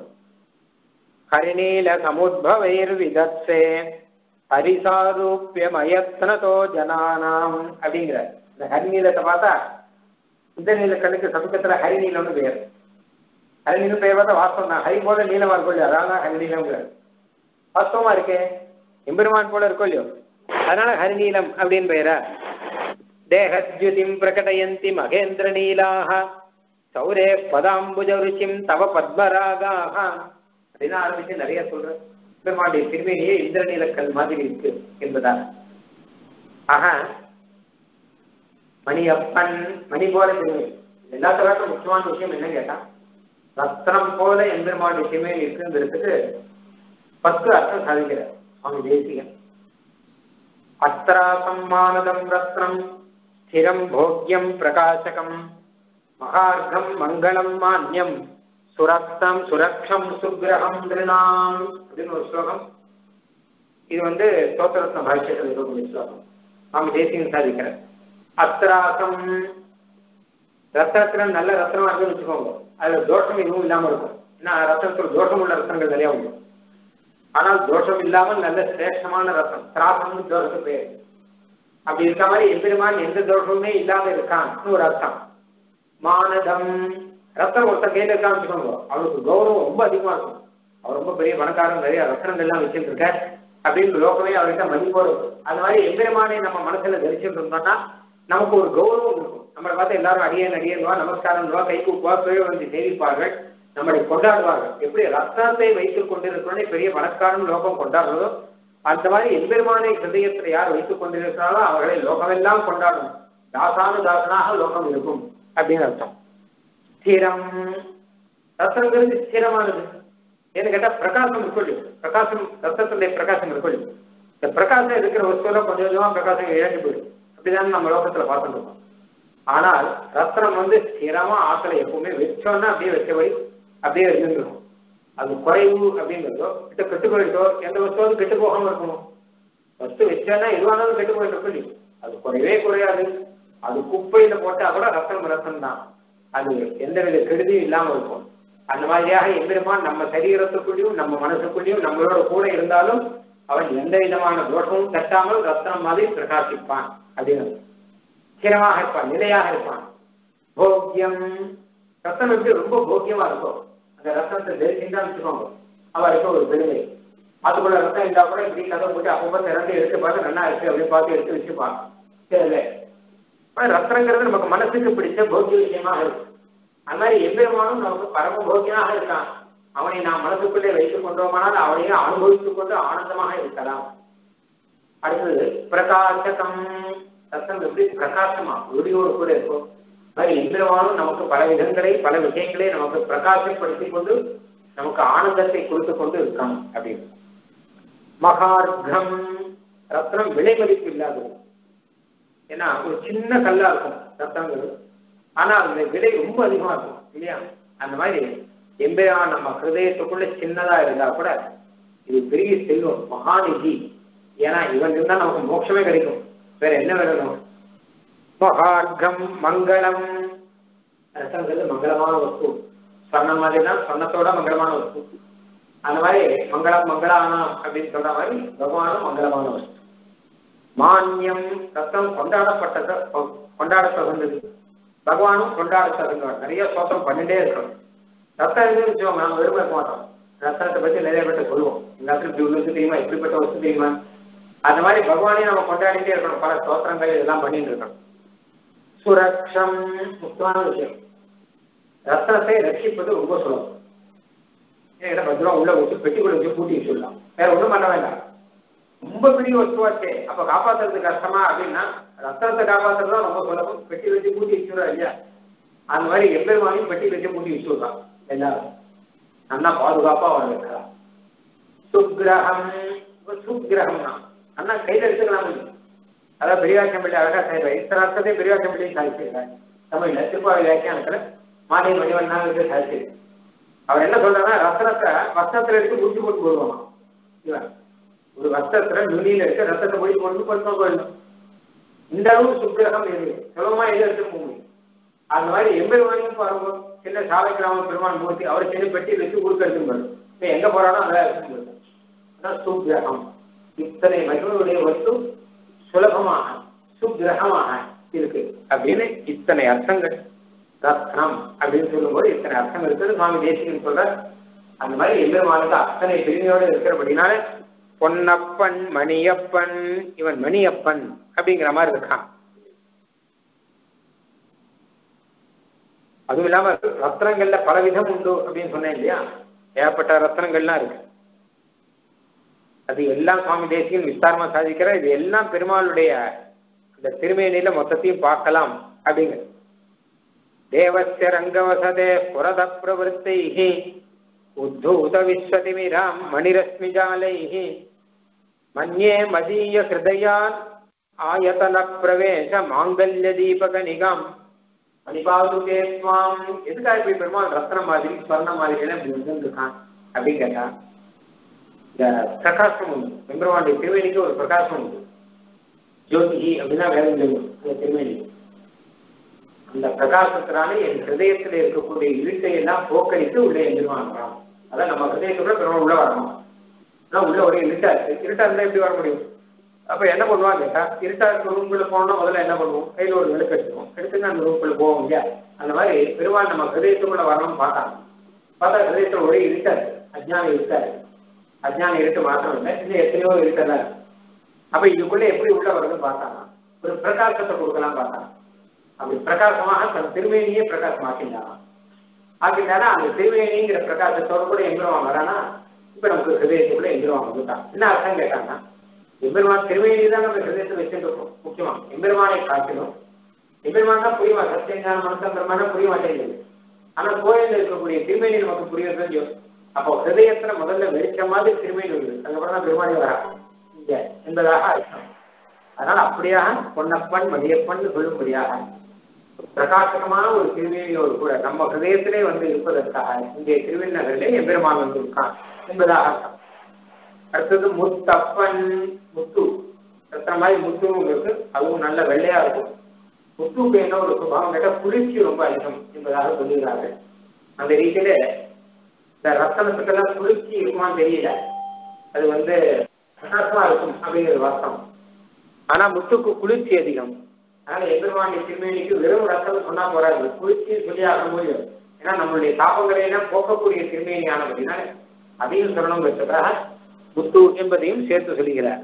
A: ஹரிநீல சமுத்பவைர் விதத்சே ஹரிசாரூபியம் அயத்னதோ ஜனானாம் அப்படிங்கிற இந்த ஹரிநீலத்தை பார்த்தா இந்த நீல கண்ணுக்கு சமீபத்துல ஹரிநீலம்னு பெயர் ஹரிநீலம் பெயர் பார்த்தா வாஸ்தவம் தான் ஹரி போல நீளமா இருக்கும் இல்லையா அதான் ஹரிநீலம்ங்கிறார் வாஸ்தவமா இருக்கே எம்பெருமான் போல இருக்கும் இல்லையோ அதனால ஹரிநீலம் அப்படின்னு பெயரா தேகத்யுதிம் பிரகடயந்தி மகேந்திர நீலாக சௌரே பதாம்புஜ ருச்சிம் தவ பத்மராகாக அப்படின்னு ஆரம்பிச்சு நிறைய சொல்றேன் பெருமாளுடைய திருமேனியே இந்திரநீலக்கல் மாதிரி இருக்கு என்பதாக ஆக மணி அப்பன் மணி போல திருமேனி எல்லாத்துக்காட்டும் முக்கியமான விஷயம் என்ன கேட்டா ரத்னம் போல எம்பெருமாளுடைய திருமேனி இருக்குங்கிறதுக்கு பத்து அர்த்தம் சாதிக்கிறார் சுவாமி தேசிகன் அஸ்திராசம் மானதம் ரத்னம் ஸ்திரம் போக்யம் பிரகாசகம் மகார்க்கம் மங்களம் மான்யம் சுரக்தம் சுரக்ஷம் சுக்கிரகம் திருநாம் அப்படின்னு ஒரு ஸ்லோகம் இது வந்து ஸ்தோத்திரத்ன பாஷ்யத்தில் இருக்கக்கூடிய ஸ்லோகம் சுவாமி தேசிகன் சாதிக்கிறார் அஸ்திராசம் ரத்தனத்துல நல்ல ரத்தனமா இருக்குன்னு வச்சுக்கோங்க அதுல தோஷம் எதுவும் இல்லாம இருக்கும் ஏன்னா ரத்தனத்துல தோஷம் உள்ள ரத்தனங்கள் நிறைய உண்டு ஆனால் தோஷம் இல்லாமல் நல்ல சிரேஷ்டமான ரத்தம் திராசம்னு தோஷத்துக்கு பேர் அப்படி இருக்க மாதிரி எம்பெருமான் எந்த தோஷமுமே இல்லாம இருக்கான்னு ஒரு அர்த்தம் மானதம் ரத்தம் ஒருத்தன் கையில இருக்கான்னு வச்சுக்கோங்க அவனுக்கு கௌரவம் ரொம்ப அதிகமா இருக்கும் அவர் ரொம்ப பெரிய பணக்காரன் நிறைய ரத்தனங்கள் எல்லாம் வச்சுட்டு இருக்க அப்படின்னு லோகமே அவர்கிட்ட மதிப்போடு இருக்கும் அந்த மாதிரி எம்பெருமானை நம்ம மனசுல தரிச்சுட்டு இருந்தோம்னா நமக்கு ஒரு கௌரவம் இருக்கும் நம்மளை பார்த்து எல்லாரும் அடியே நடிகன்வா நமஸ்காரம் கை கூப்பா சுய வந்து சேவிப்பார்கள் நம்மளை கொண்டாடுவார்கள் எப்படி ரத்தனத்தை வைத்துக் கொண்டிருக்கிறோன்னே பெரிய பணக்காரன் லோகம் கொண்டாடுறதோ அந்த மாதிரி எம்பெருமானை ஹிருதயத்தில் யார் வைத்துக் கொண்டிருக்கிறாரோ அவர்களை லோகமெல்லாம் கொண்டாடும் தாசானு தாசனாக லோகம் இருக்கும் அப்படின்னு அர்த்தம் ஸ்திரம் ரத்தனங்கிறது ஸ்திரமானது ஏன்னு கேட்டா பிரகாசம் இருக்கொள்ளு பிரகாசம் ரத்தத்துடைய பிரகாசம் இருக்கொள்ளு இந்த பிரகாசம் இருக்கிற வஸ்துல கொஞ்சம் கொஞ்சமா பிரகாசம் இழந்து போயிடும் அப்படிதான் நம்ம லோகத்துல பார்த்துட்டு இருக்கோம் ஆனால் ரத்னம் வந்து ஸ்திரமா ஆக்களை எப்பவுமே வச்சோன்னா அப்படியே வச்சபடி அப்படியே இருந்துருக்கும் அது குறைவு அப்படிங்கிறதோ கிட்ட கெட்டு போயிட்டோ எந்த வஸ்துவும் கெட்டு போகாம இருக்கணும் வஸ்து வச்சானா எதுவானாலும் கெட்டு போயிட்டு சொல்லி அது குறையவே குறையாது அது குப்பையில போட்டா கூட ரத்தம் ரத்தம் தான் அது எந்தவித கெடுதியும் இல்லாம இருக்கும் அந்த மாதிரியாக எம்பெருமான் நம்ம சரீரத்துக்குள்ளேயும் நம்ம மனசுக்குள்ளேயும் நம்மளோட கூட இருந்தாலும் அவன் எந்த விதமான தோஷமும் தட்டாமல் ரத்தனம் மாதிரி பிரகாசிப்பான் அப்படின்னு ஸ்திரமாக இருப்பான் நிலையாக இருப்பான் போக்கியம் ரத்தம் எப்படி ரொம்ப போக்கியமா இருக்கும் அந்த ரத்தத்தை தரிசிந்தா வச்சுக்கோங்க அவருக்கு ஒரு பெருமை அதுக்குள்ள ரத்தம் இருந்தா கூட இப்படி கதை போட்டு அப்பப்போ திறந்து எடுத்து பார்த்து நல்லா இருக்கு அப்படின்னு பார்த்து எடுத்து வச்சுப்பான் தெரியல ஆனா ரத்தங்கிறது நமக்கு மனசுக்கு பிடிச்ச போக்கிய விஷயமாக இருக்கு அது மாதிரி எம்பெருமானும் நமக்கு பரம போக்கியமாக இருக்கான் அவனை நாம் மனசுக்குள்ளே வைத்துக் கொண்டோமானால் அவனையே அனுபவித்துக் கொண்டு ஆனந்தமாக இருக்கலாம் அடுத்தது பிரகாசகம் ரத்தம் எப்படி பிரகாசமா ஒளியோடு கூட இருக்கும் அது மாதிரி எம்பெருமானும் நமக்கு பல விதங்களை பல விஷயங்களை நமக்கு பிரகாசப்படுத்தி கொண்டு நமக்கு ஆனந்தத்தை கொடுத்து கொண்டு இருக்கான் அப்படின்னு மகார்க்கம் ரத்னம் விலை மதிப்பு இல்லாதது ஏன்னா ஒரு சின்ன கல்லா இருக்கும் ரத்தங்கிறது ஆனா அந்த விலை ரொம்ப அதிகமா இருக்கும் இல்லையா அந்த மாதிரி எம்பெயா நம்ம ஹிருதயத்துக்குள்ள சின்னதா இருந்தா கூட இது பெரிய செல்வம் மகாநிதி ஏன்னா இவன் இருந்தா நமக்கு மோட்சமே கிடைக்கும் வேற என்ன வேணும் மகார்க்கம் மங்களம் ரத்தங்கிறது மங்களமான வஸ்து சொன்ன மாதிரி தான் சொன்னத்தோட மங்களமான வஸ்து அந்த மாதிரி மங்களம் மங்களானம் அப்படின்னு சொல்ற மாதிரி பகவானும் மங்களமான வஸ்து மானியம் ரத்தம் கொண்டாடப்பட்டத கொண்டாட தகுந்தது பகவானும் கொண்டாட தகுந்தவர் நிறைய சோத்திரம் பண்ணிட்டே இருக்கணும் ரத்தம் எதுவும் வச்சுக்கோங்க நம்ம விரும்ப இருக்க மாட்டோம் ரத்தத்தை பத்தி நிறைய பேர்ட்ட சொல்லுவோம் எல்லாத்துக்கும் இப்படி உள்ளது தெரியுமா இப்படிப்பட்ட வஸ்து தெரியுமா அந்த மாதிரி பகவானையும் நம்ம கொண்டாடிட்டே இருக்கணும் பல ஸ்தோத்திரங்கள் இதெல்லாம் பண்ணிட்டு இருக்கணும் சுரக்ஷம் முக்கியமான விஷயம் ரத்தனத்தை ரட்சிப்பது ரொம்ப சுலபம் ஏன்னா பத்திரம் உள்ள வச்சு பெட்டிக்குள்ள வச்சு பூட்டி வச்சுடலாம் வேற ஒண்ணும் பண்ண வேண்டாம் ரொம்ப பெரிய வஸ்துவாச்சே அப்ப காப்பாத்துறது கஷ்டமா அப்படின்னா ரத்தனத்தை காப்பாத்துறது தான் ரொம்ப சுலபம் பெட்டி வச்சு பூட்டி வச்சுடுறா இல்லையா அந்த மாதிரி எப்பெருமானையும் பெட்டி வச்சு பூட்டி வச்சுடுறான் எல்லாரும் நல்லா பாதுகாப்பா அவன் வைக்கலாம் சுக்கிரகம் சுக்கிரகம்னா அண்ணா கையில எடுத்துக்கலாம் அதான் பெரியாச்சம்பள்ளி அழகா செய்யறாரு இத்தனை அர்த்தத்தை பெரியாச்சம்பள்ளி சாதிச்சிருக்காரு தமிழ்ல திருப்பாவை வியாக்கியானத்துல மாலை மணிவண்ணா சாதிச்சிருக்கு அவர் என்ன சொல்றாருன்னா ரத்தனத்தை வஸ்திரத்துல எடுத்து முடிச்சு போட்டு போடுவான் இவன் ஒரு வஸ்திரத்துல நுனியில இருக்க ரத்தத்தை போய் கொண்டு படுத்தம் போயிடணும் இந்த அளவு சுக்கிரகம் இருக்கு சுலபமா எது எடுத்து போக முடியும் அந்த மாதிரி எம்பெருமானியும் பாருங்க சின்ன சாலை கிராம பெருமான் மூர்த்தி அவர் சின்ன பெட்டி வச்சு ஊருக்கு எடுத்துன்னு போயிடும் இப்ப எங்க போறானோ அதான் எடுத்துன்னு போயிடும் அதான் சுக்கிரகம் இத்தனை மகிழ்வுடைய வஸ்து சுலபமாக சுக்கிரகமாக இருக்கு அப்படின்னு இத்தனை அர்த்தங்கள் ரத்னம் அப்படின்னு சொல்லும்போது இத்தனை அர்த்தம் இருக்குது சுவாமி தேசிகன் சொல்ற அந்த மாதிரி எம்பெருமானுக்கு அத்தனை பெருமையோடு இருக்கிறபடினால பொன்னப்பன் மணியப்பன் இவன் மணியப்பன் அப்படிங்கிற மாதிரி இருக்கான் அதுவும் இல்லாம ரத்னங்கள்ல பல விதம் உண்டு அப்படின்னு சொன்னேன் இல்லையா ஏகப்பட்ட ரத்னங்கள்லாம் இருக்கு அது எல்லாம் சுவாமி தேசிகன் விஸ்தாரமா சாதிக்கிற இது எல்லாம் பெருமாளுடைய அந்த திருமேனியில மொத்தத்தையும் பார்க்கலாம் அப்படிங்கிற தேவஸ்ய ரங்கவசதே புரத பிரவருத்தைः உத்தூத விஸ்வதிமிராம் மணிரஸ்மிஜாலைः மன்யே மதீய ஹிருதயான் ஆயதன பிரவேச மாங்கல்ய தீபக நிகாம் மணிபாதுகே ஸ்வாம் எதுக்காக இப்படி பெருமாள் ரத்ன மாதிரி ஸ்வர்ண மாதிரி எல்லாம் இப்படி வந்துருக்கான் அப்படின்னு கேட்டா இந்த பிரகாசம் உண்டு பெருமாளுடைய திருவேணிக்கு ஒரு பிரகாசம் உண்டு ஜோதிகி அப்படின்னா வேலை சொல்லும் அந்த திருவேணி அந்த பிரகாசத்தினால என் ஹிருதயத்தில் இருக்கக்கூடிய இருட்டை எல்லாம் போக்கடித்து உள்ளே எதிர்வாங்கிறான் அதான் நம்ம ஹிருதயத்தோட பெருமாள் உள்ள வரணும் ஆனா உள்ள ஒரே இருட்டா இருக்கு இருட்டா இருந்தா எப்படி வர முடியும் அப்ப என்ன பண்ணுவாங்க கேட்டா இருட்டா இருக்க ரூம்குள்ள போனோம்னா முதல்ல என்ன பண்ணுவோம் கையில ஒரு விளக்கு எடுத்துவோம் எடுத்துன்னு அந்த ரூம்குள்ள போவோம் இல்லையா அந்த மாதிரி பெருமாள் நம்ம ஹிருதயத்துக்குள்ள வரணும்னு பார்த்தாங்க பார்த்தா ஹிருதயத்துல ஒரே இருட்டா இருக்கு அஜ்ஞானம் இருட்டா இருக்கு அஜ்ஞானம் இருட்டு மாத்திரம் இல்லை இன்னும் எத்தனையோ இருட்டெல்லாம் இருக்கு அப்ப இதுக்குள்ள எப்படி உள்ள வருதுன்னு பார்த்தாங்க ஒரு பிரகாசத்தை கொடுக்கலாம் பார்த்தாங்க அப்படி பிரகாசமாக தன் திருவேணியே பிரகாசமாக்கின்றான் ஆக்கிட்டானா அந்த திருவேணிங்கிற பிரகாசத்தோட கூட எம்பெருமான் வரானா இப்ப நமக்கு ஹிருதயத்துக்குள்ள எம்பெருமான் வந்துட்டான் என்ன அர்த்தம் கேட்டாங்கன்னா எம்பெருமான் திருவேணி தான் நம்ம ஹிருதயத்தை வச்சுருக்கோம் முக்கியமா எம்பெருமானை காட்டிலும் எம்பெருமான் தான் புரியுமா சத்தியஞான மனசங்கிரமான புரிய மாட்டேங்குது ஆனா கோயிலில் இருக்கக்கூடிய திருமேனி நமக்கு புரியறது இல்லையோ அப்போ ஹிருதயத்துல முதல்ல வெளிச்ச மாதிரி திருமேனி வருது அதுக்கப்புறம் தான் பெருமானி வரா இங்க என்பதாக அர்த்தம் அதனால அப்படியாக பொன்னப்பன் மதியப்பன் சொல்லும்படியாக பிரகாசகமான ஒரு திருவேணியோடு கூட நம்ம ஹிருதயத்திலே வந்து இருப்பதற்காக இங்கே திருவண்ணகரிலே எம்பெருமான் வந்திருக்கான் என்பதாக அர்த்தம் அடுத்தது முத்தப்பன் முத்து ரத்தன மாதிரி முத்துவும் இருக்கு அதுவும் நல்ல வெள்ளையா இருக்கும் முத்துவுக்கு என்ன ஒரு சுபாவம் கேட்டால் குளிர்ச்சி ரொம்ப அதிகம் என்பதாக சொல்லுகிறார்கள் அந்த ரீதியில இந்த ரத்தனத்துக்கெல்லாம் குளிர்ச்சி இருக்குமான்னு தெரியல அது வந்து பிரகாசமா இருக்கும் அப்படிங்கிறது வாஸ்தவம் ஆனா முத்துக்கு குளிர்ச்சி அதிகம் அதனால எதிர்வாண்டி திருமேனிக்கு வெறும் ரத்தம் சொன்னா போறாது குளிர்ச்சி சொல்லி ஆக முடியும் ஏன்னா நம்மளுடைய தாபங்களை எல்லாம் போக்கக்கூடிய திருமேனி ஆனபடினால அதையும் சொல்லணுங்கிறதுக்காக முத்து என்பதையும் சேர்த்து சொல்லுகிறார்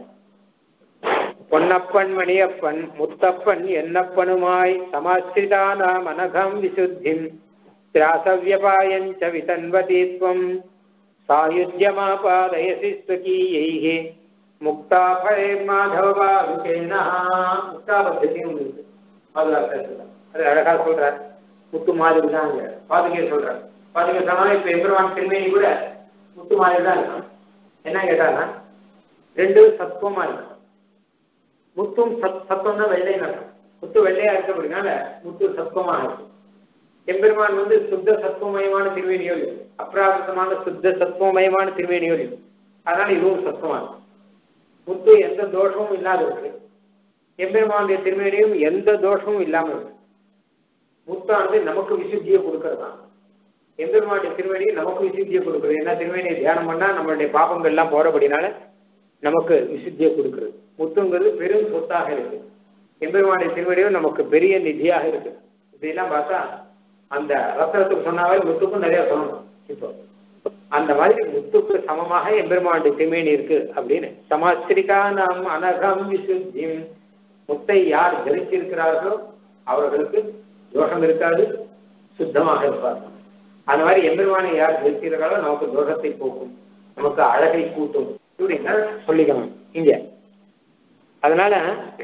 A: பொன்னப்பன் மணியப்பன் முத்தப்பன் என்னப்பனுமாய் சமாஸ்திரிதானாம் அனகம் விசுத்திம் திராசவியபாயஞ்ச விதன்வதீத்வம் சாயுஜ்யமாபாதயசி ஸ்வகீயைः முக்தாபரே மாதவாருகேனா முக்தாபத்தியும் இருக்கு பாதுகாப்பு அது அழகா சொல்றார் முத்து மாதிரி தான் பாதுகை சொல்றார் பாதுகை சொன்னாலும் இப்ப எம்பெருமான் திருமேனி கூட முத்து மாதிரி தான் இருக்கும் என்ன கேட்டாங்கன்னா ரெண்டும் சத்துவமா இருக்கும் முத்தும் சத் சத்துவம் தான் வெள்ளை நடக்கும் முத்து வெள்ளையா இருக்கிறதுனால முத்து சத்துவமா இருக்கும் எம்பெருமான் வந்து சுத்த சத்துவமயமான திருவேணியோல் அப்ராகிருத்தமான சுத்த சத்துவமயமான திருவேணியோல் அதனால இதுவும் சத்துவமா இருக்கும் முத்து எந்த தோஷமும் இல்லாத இருக்கு எம்பெருமானுடைய திருமேனியும் எந்த தோஷமும் இல்லாம இருக்கு முத்தானது நமக்கு விசுத்தியை கொடுக்கறதுதான் எம்பெருமானுடைய திருமேனியும் நமக்கு விசுத்தியை கொடுக்குறது ஏன்னா திருமேனியை தியானம் பண்ணா நம்மளுடைய பாபங்கள் எல்லாம் போறபடினால நமக்கு விசுத்தியை கொடுக்குறது முத்துங்கிறது பெரும் சொத்தாக இருக்கு எம்பெருமானுடைய திருமேனியும் நமக்கு பெரிய நிதியாக இருக்கு இப்படிலாம் பார்த்தா அந்த ரத்னத்துக்கு சொன்னாவே முத்துக்கும் நிறைய சொல்லணும் இப்போ அந்த மாதிரி முத்துக்கு சமமாக எம்பெருமானுடைய திருமேனி இருக்கு அப்படின்னு சமாஸ்திரிகா நாம் அனகம் விசுத்தியும் முத்தை யார் தரிச்சிருக்கிறார்களோ அவர்களுக்கு தோஷம் இருக்காது சுத்தமாக இருப்பார்கள் அந்த மாதிரி எம்பெருமானை யார் தரிச்சிருக்கிறாரோ நமக்கு தோஷத்தை போக்கும் நமக்கு அழகை கூட்டும் இப்படின்னா சொல்லிக்கணும் இங்க அதனால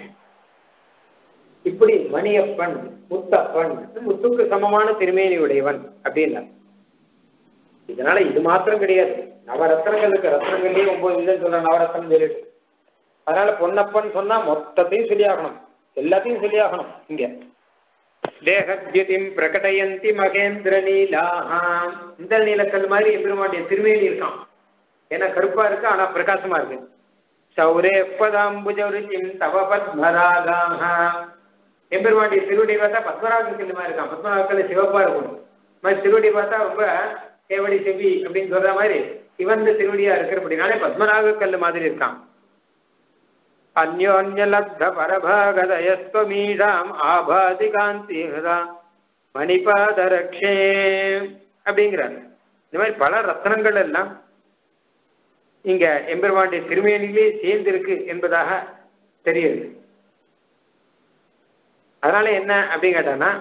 A: இப்படி மணியப்பன் முத்தப்பன் முத்துக்கு சமமான திருமேனி உடையவன் அப்படின்னா இதனால இது மாத்திரம் கிடையாது நவரத்னங்கள் இருக்கு ரத்னங்கள்லயே ஒன்பது இல்லைன்னு சொல்ற நவரத்னம் சொல்லிட்டு அதனால பொன்னப்பன் சொன்னா மொத்தத்தையும் சொல்லியாகணும் எல்லாத்தையும் சொல்லியாகணும் இங்க தேகத்யுதிம் பிரகடயந்தி மகேந்திர நீலாஹாம் இந்த நீலக்கல் மாதிரி எம்பெருமாண்டிய திருமேனி இருக்கான் ஏன்னா கருப்பா இருக்கு ஆனா பிரகாசமா இருக்கு சௌரே பதாம்புஜருச்சிம் தவ பத்மராகாக எம்பெருமாண்டிய திருவடி பார்த்தா பத்மராக கல் மாதிரி இருக்கான் பத்மராக கல் சிவப்பா இருக்கும் மாதிரி திருவடி பார்த்தா ரொம்ப கேவடி செவி அப்படின்னு சொல்ற மாதிரி சிவந்த திருவடியா இருக்கிறபடினாலே பத்மநாக கல் மாதிரி இருக்கான் அந்யோன்யலப்த பரபாகதயஸ்வமீடாம் ஆபாதி காந்தி மணிபாதரக்ஷே அப்படிங்கிறார் இந்த மாதிரி பல ரத்னங்கள் எல்லாம் இங்க எம்பெருமானுடைய திருமேனிலே சேர்ந்திருக்கு என்பதாக தெரியுது அதனால என்ன அப்படின்னு கேட்டான்னா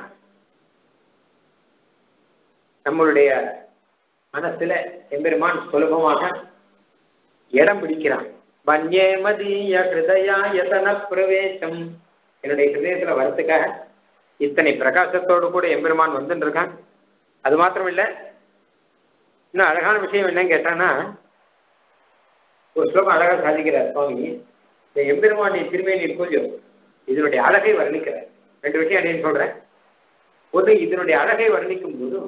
A: நம்மளுடைய மனசுல எம்பெருமான் சுலபமாக இடம் பிடிக்கிறான் வன்யே மதிய ஹிருதயா யதன பிரவேசம் என்னுடைய ஹிருதயத்துல வரத்துக்காக இத்தனை பிரகாசத்தோடு கூட எம்பெருமான் வந்துட்டு இருக்கான் அது மாத்திரம் இல்ல இன்னும் அழகான விஷயம் என்னன்னு கேட்டான்னா ஒரு ஸ்லோகம் அழகா சாதிக்கிறார் சுவாமி இந்த எம்பெருமானுடைய திருமேனி இருக்கோ இதனுடைய அழகை வர்ணிக்கிறார் ரெண்டு விஷயம் அப்படின்னு சொல்றேன் ஒன்று இதனுடைய அழகை வர்ணிக்கும் போது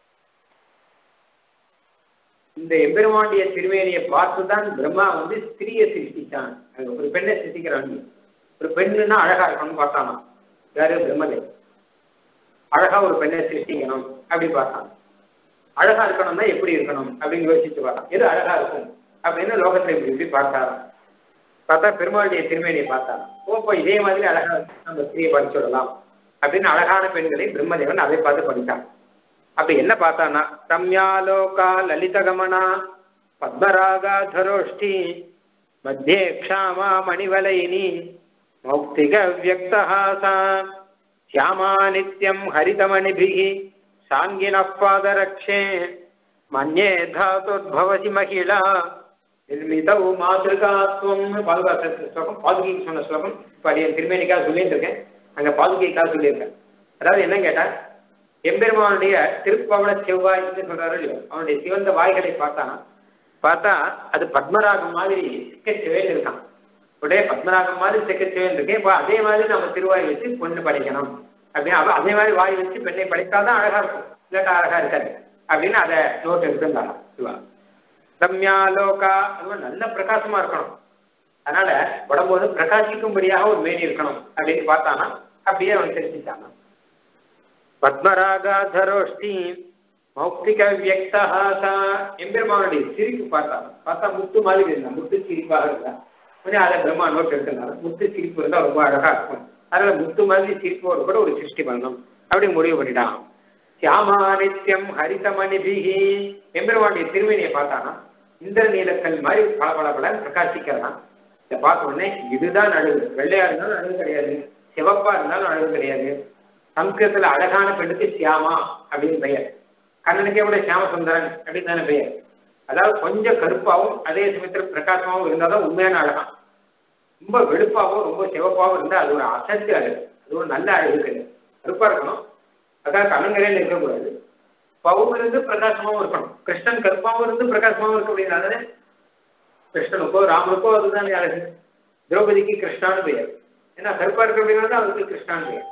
A: இந்த எம்பெருமாண்டிய திருமேனியை பார்த்துதான் பிரம்மா வந்து ஸ்திரியை சிருஷ்டிச்சான் ஒரு பெண்ணை சிருஷ்டிக்கிறான் ஒரு பெண்ணுன்னா அழகா இருக்கணும்னு பார்த்தானா யாரு பிரம்மதேவ் அழகா ஒரு பெண்ணை சிருஷ்டிக்கணும் அப்படி பார்த்தான் அழகா இருக்கணும்னா எப்படி இருக்கணும் அப்படின்னு யோசிச்சு பார்த்தான் எது அழகா இருக்கும் அப்படின்னு லோகத்துல இப்படி இப்படி பார்த்தாராம் பார்த்தா பெருமாளுடைய திருமேனியை பார்த்தான் ஓப்போ இதே மாதிரி அழகா நம்ம ஸ்திரியை படிச்சு விடலாம் அப்படின்னு அழகான பெண்களை பிரம்மதேவன் அதை பார்த்து படித்தான் அப்படி என்ன பார்த்தானா ரம்யாலோகா லலிதகமனா பத்மராகாதரோஷ்டி மத்தியே க்ஷாமா மணிவலைனி மௌக்திக வியக்தஹாசா श्यामा नित्यं हरितमणिभिः साङ्गिनः पादरक्षे मन्ये धातुर्भवति महिला நிர்மிதௌ மாதிருகாத்துவம் பாதுகாத்து ஸ்லோகம் பாதுகைக்கு சொன்ன ஸ்லோகம் இப்போ அது என் திருமேனிக்காக சொல்லிட்டு இருக்கேன் அங்கே பாதுகைக்காக சொல்லியிருக்கேன் அதாவது என்ன கேட்டா எம்பெருமானுடைய திருப்பவள செவ்வாய்ன்னு சொல்றாரு இல்லையோ அவனுடைய சிவந்த வாய்களை பார்த்தான் பார்த்தா அது பத்மராகம் மாதிரி சிக்கச்செவேல் இருக்கான் உடைய பத்மராகம் மாதிரி சிக்கச்செவேல் இருக்கு இப்போ அதே மாதிரி நம்ம திருவாய் வச்சு பொண்ணு படைக்கணும் அப்படின்னு அவ அதே மாதிரி வாய் வச்சு பெண்ணை படைத்தாதான் அழகா இருக்கும் இல்லாட்டா அழகா இருக்காது அப்படின்னு அதை நோட் எடுத்துருந்தாங்க சிவா ரம்யா லோகா அது மாதிரி நல்ல பிரகாசமா இருக்கணும் அதனால உடம்பு வந்து பிரகாசிக்கும்படியாக ஒரு மேனி இருக்கணும் அப்படின்னு பார்த்தானா அப்படியே அவன் தெரிஞ்சுட்டானா பத்மராகாதரோஷ்டி மௌக்திக வியக்தஹாசா எம்பெருமானுடைய சிரிப்பு பார்த்தா பார்த்தா முத்து மாதிரி இருந்தா முத்து சிரிப்பாக இருந்தா கொஞ்சம் அதை பிரம்மா நோட் எடுத்தனால முத்து சிரிப்பு இருந்தா ரொம்ப அழகா இருக்கும் அதனால முத்து மாதிரி சிரிப்போடு கூட ஒரு சிருஷ்டி பண்ணணும் அப்படி முடிவு பண்ணிட்டான் சியாமா நித்தியம் ஹரிதமணிபிகி எம்பெருமானுடைய திருமணியை பார்த்தானா இந்திர நீலக்கல் மாதிரி பல பல பல பிரகாசிக்கலாம் இதை பார்த்த உடனே இதுதான் அழகு வெள்ளையா இருந்தாலும் அழகு கிடையாது சிவப்பா இருந்தாலும் அழகு கிடையாது சம்ஸ்கிருதத்துல அழகான பெண்ணுக்கு சியாமா அப்படின்னு பெயர் கண்ணனுக்கே கூட சியாம சுந்தரன் அப்படின்னு தானே பெயர் அதாவது கொஞ்சம் கருப்பாவும் அதே சமயத்தில் பிரகாசமாவும் இருந்தாதான் உண்மையான அழகான் ரொம்ப வெளுப்பாகவும் ரொம்ப சிவப்பாகவும் இருந்தால் அது ஒரு அசத்து அழகு அது ஒரு நல்ல அழகு கிடையாது கருப்பா இருக்கணும் அதான் கண்ணங்கரையில் இருக்கக்கூடாது பவும் இருந்து பிரகாசமாகவும் இருக்கணும் கிருஷ்ணன் கருப்பாவும் இருந்து பிரகாசமாகவும் இருக்க முடியாது கிருஷ்ணனுக்கோ ராமனுக்கோ அதுதான் அழகு திரௌபதிக்கு கிருஷ்ணான்னு பெயர் ஏன்னா கருப்பா இருக்க அப்படின்னா அதுக்கு கிருஷ்ணான்னு பெயர்